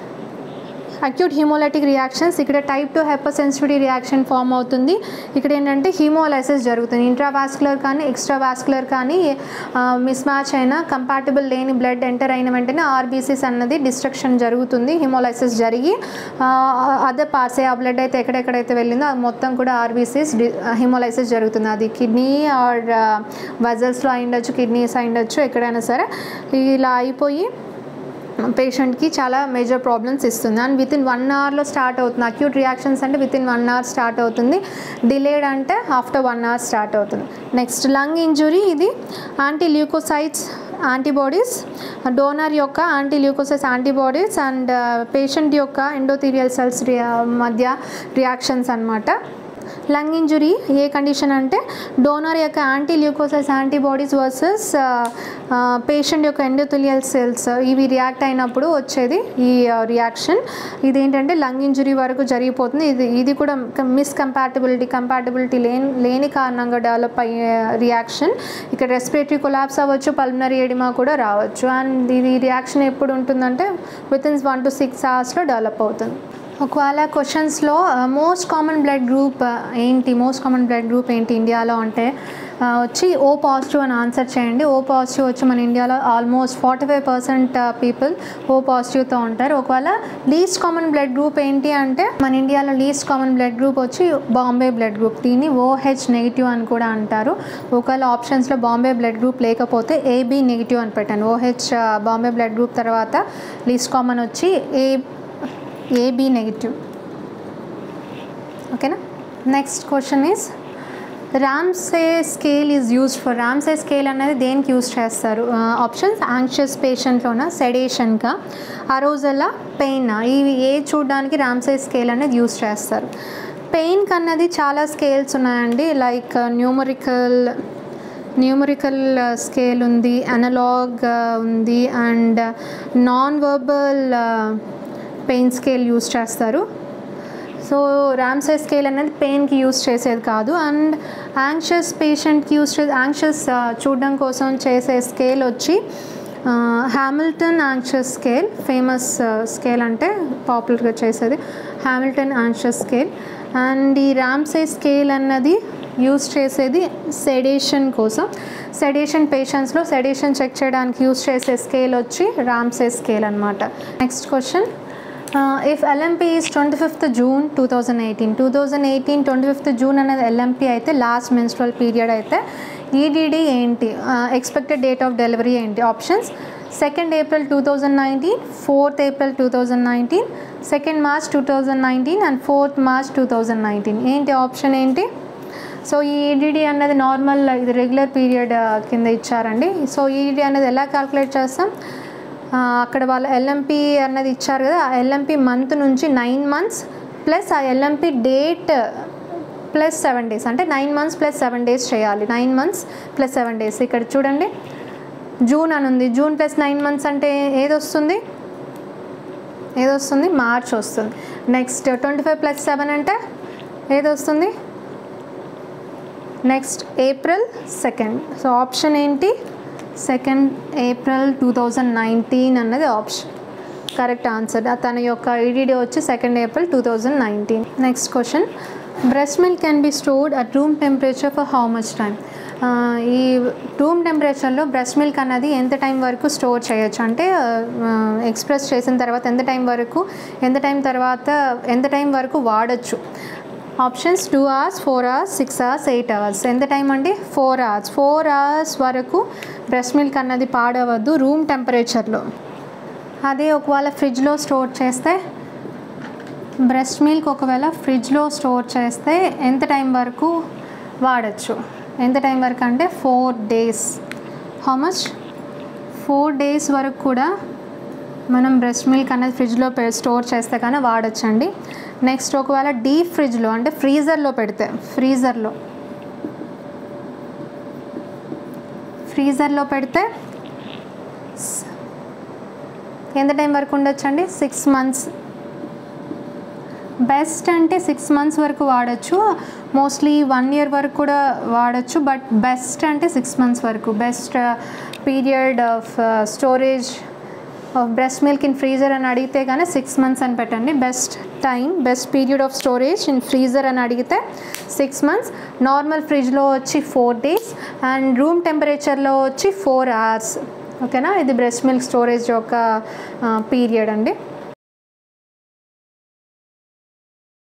acute haemolytic reactions ఇక్కడ type two hypersensitivity reaction form అవుతుంది ఇక్కడ ఏంటంటే హిమోలైసిస్ జరుగుతుంది ఇంట్రావాస్కులర్ కానీ ఎక్స్ట్రా వాస్కులర్ కానీ మిస్ మ్యాచ్ అయినా కంపాటబుల్ లేని బ్లడ్ ఎంటర్ అయిన వెంటనే ఆర్బీసీస్ అన్నది డిస్ట్రక్షన్ జరుగుతుంది హిమోలైసిస్ జరిగి అదర్ పార్ట్స్ ఆ బ్లడ్ అయితే ఎక్కడెక్కడైతే వెళ్ళిందో అది మొత్తం కూడా ఆర్బీసీస్ హిమోలైసిస్ జరుగుతుంది అది కిడ్నీ ఆర్ వజల్స్లో అయిండొచ్చు కిడ్నీస్ అయిండొచ్చు ఎక్కడైనా సరే ఇలా అయిపోయి పేషెంట్కి చాలా మేజర్ ప్రాబ్లమ్స్ ఇస్తుంది అండ్ విత్ ఇన్ వన్ అవర్లో స్టార్ట్ అవుతుంది అక్యూట్ రియాక్షన్స్ అంటే within one hour start అవుతుంది డిలేడ్ అంటే ఆఫ్టర్ వన్ అవర్ స్టార్ట్ అవుతుంది నెక్స్ట్ లంగ్ ఇంజురీ ఇది యాంటీ ల్యూకోసైట్స్ యాంటీబాడీస్ డోనర్ యొక్క anti leukocytes antibodies and patient యొక్క ఎండోథీరియల్ సెల్స్ మధ్య రియాక్షన్స్ అనమాట లంగ్ ఇంజురీ ఏ కండిషన్ అంటే డోనర్ యొక్క యాంటీ ల్యూకోసైస్ యాంటీబాడీస్ వర్సెస్ పేషెంట్ యొక్క ఎండోథిలియల్ సెల్స్ ఇవి రియాక్ట్ అయినప్పుడు వచ్చేది ఈ రియాక్షన్ ఇదేంటంటే లంగ్ ఇంజురీ వరకు జరిగిపోతుంది ఇది ఇది కూడా మిస్కంపాటబిలిటీ కంపాటబిలిటీ లేని లేని కారణంగా డెవలప్ అయ్యే రియాక్షన్ ఇక్కడ రెస్పిరేటరీ కొలాప్స్ అవ్వచ్చు పల్మనరీ ఎడిమా కూడా రావచ్చు అండ్ ఇది రియాక్షన్ ఎప్పుడు ఉంటుందంటే within one to six అవర్స్లో డెవలప్ అవుతుంది ఒకవేళ క్వశ్చన్స్లో మోస్ట్ కామన్ బ్లడ్ గ్రూప్ ఏంటి మోస్ట్ కామన్ బ్లడ్ గ్రూప్ ఏంటి ఇండియాలో అంటే వచ్చి ఓ పాజిటివ్ అని ఆన్సర్ చేయండి ఓ పాజిటివ్ వచ్చి మన ఇండియాలో almost forty five percent people O పాజిటివ్తో ఉంటారు ఒకవేళ లీస్ట్ కామన్ బ్లడ్ గ్రూప్ ఏంటి అంటే మన ఇండియాలో లీస్ట్ కామన్ బ్లడ్ గ్రూప్ వచ్చి బాంబే బ్లడ్ గ్రూప్ దీన్ని ఓహెచ్ నెగిటివ్ అని కూడా అంటారు ఒకవేళ ఆప్షన్స్లో బాంబే బ్లడ్ గ్రూప్ లేకపోతే ఏబీ నెగిటివ్ అని పెట్టాను ఓహెచ్ బాంబే బ్లడ్ గ్రూప్ తర్వాత లీస్ట్ కామన్ వచ్చి ఏ ఏబీ నెగిటివ్ ఓకేనా next question is Ramsay scale is used for Ramsay scale అనేది దేనికి యూజ్ చేస్తారు ఆప్షన్స్ యాంగ్షియస్ పేషెంట్లోన సెడేషన్గా అరోజల్లా పెయిన్ ఇవి ఏ చూడడానికి రామ్సే స్కేల్ అనేది యూజ్ చేస్తారు పెయిన్కి అన్నది చాలా స్కేల్స్ ఉన్నాయండి లైక్ న్యూమరికల్ న్యూమరికల్ స్కేల్ ఉంది అనలాగ్ ఉంది and non verbal pain scale use చేస్తారు సో ర్యామ్సే స్కేల్ అనేది పెయిన్కి యూస్ చేసేది కాదు అండ్ యాంగ్షియస్ పేషెంట్కి యూస్ చే యాంగ్షియస్ చూడడం కోసం చేసే స్కేల్ వచ్చి Hamilton anxious scale famous scale అంటే పాపులర్గా చేసేది హ్యామిల్టన్ యాంగ్షియస్ స్కేల్ అండ్ ఈ ర్యామ్సే స్కేల్ అన్నది యూస్ చేసేది సెడేషన్ కోసం సెడేషన్ పేషెంట్స్లో సెడేషన్ చెక్ చేయడానికి యూస్ చేసే స్కేల్ వచ్చి రామ్సే స్కేల్ అనమాట next question if LMP is twenty fifth June two thousand eighteen two thousand eighteen twenty fifth June అనేది ఎల్ఎంపీ అయితే లాస్ట్ మెన్స్ట్రల్ పీరియడ్ అయితే ఈడీడీ ఏంటి ఎక్స్పెక్టెడ్ డేట్ ఆఫ్ డెలివరీ ఏంటి options second April two thousand nineteen fourth April two thousand nineteen second March two thousand nineteen and fourth March two thousand nineteen ఏంటి option ఏంటి so ఈ EDD అన్నది normal ఇది regular period కింద ఇచ్చారండి so EDD అనేది ఎలా క్యాల్కులేట్ చేస్తాం అక్కడ వాళ్ళు ఎల్ఎంపి అన్నది ఇచ్చారు కదా ఆ ఎల్ఎంపి మంత్ నుంచి నైన్ మంత్స్ ప్లస్ ఆ LMP date plus seven days అంటే nine months plus seven days చేయాలి nine months plus seven days ఇక్కడ చూడండి జూన్ అని ఉంది జూన్ ప్లస్ నైన్ మంత్స్ అంటే ఏది వస్తుంది ఏది వస్తుంది మార్చ్ వస్తుంది next twenty five plus seven అంటే ఏది వస్తుంది next April second so option ఏంటి second April two thousand nineteen అన్నది ఆప్షన్ కరెక్ట్ ఆన్సర్ తన యొక్క ఈడీడీ వచ్చి second April two thousand nineteen next question breast milk can be stored at room temperature for how much time ఈ room టెంపరేచర్లో breast milk అన్నది ఎంత time వరకు store చేయొచ్చు అంటే ఎక్స్ప్రెస్ చేసిన తర్వాత ఎంత టైం వరకు ఎంత టైం తర్వాత ఎంత టైం వరకు వాడచ్చు options two hours four hours six hours eight hours ఎంత టైం అండి ఫోర్ అవర్స్ ఫోర్ అవర్స్ వరకు బ్రెస్ట్ మిల్క్ అన్నది పాడవద్దు రూమ్ టెంపరేచర్లో అదే ఒకవేళ ఫ్రిడ్జ్లో స్టోర్ చేస్తే బ్రెస్ట్ మిల్క్ ఒకవేళ ఫ్రిడ్జ్లో స్టోర్ చేస్తే ఎంత టైం వరకు వాడచ్చు ఎంత టైం వరకు అంటే four days how much four days వరకు కూడా మనం బ్రెస్ట్ మిల్క్ అనేది ఫ్రిడ్జ్లో పె స్టోర్ చేస్తే కానీ వాడచ్చండి నెక్స్ట్ ఒకవేళ డీప్ ఫ్రిడ్జ్లో అంటే ఫ్రీజర్లో పెడితే ఫ్రీజర్లో ఫ్రీజర్లో పెడితే స్- ఎంత టైం వరకు ఉండొచ్చండి సిక్స్ మంత్స్ బెస్ట్ అంటే సిక్స్ మంత్స్ వరకు వాడచ్చు మోస్ట్లీ వన్ ఇయర్ వరకు కూడా వాడచ్చు బట్ బెస్ట్ అంటే సిక్స్ మంత్స్ వరకు best period of storage of breast milk in freezer అని అడిగితే కానీ సిక్స్ మంత్స్ అని పెట్టండి best time best period of storage in freezer అని అడిగితే సిక్స్ మంత్స్ నార్మల్ ఫ్రిడ్జ్లో వచ్చి ఫోర్ డేస్ అండ్ రూమ్ టెంపరేచర్లో వచ్చి ఫోర్ అవర్స్ ఓకేనా ఇది బ్రెస్ట్ మిల్క్ స్టోరేజ్ యొక్క పీరియడ్ అండి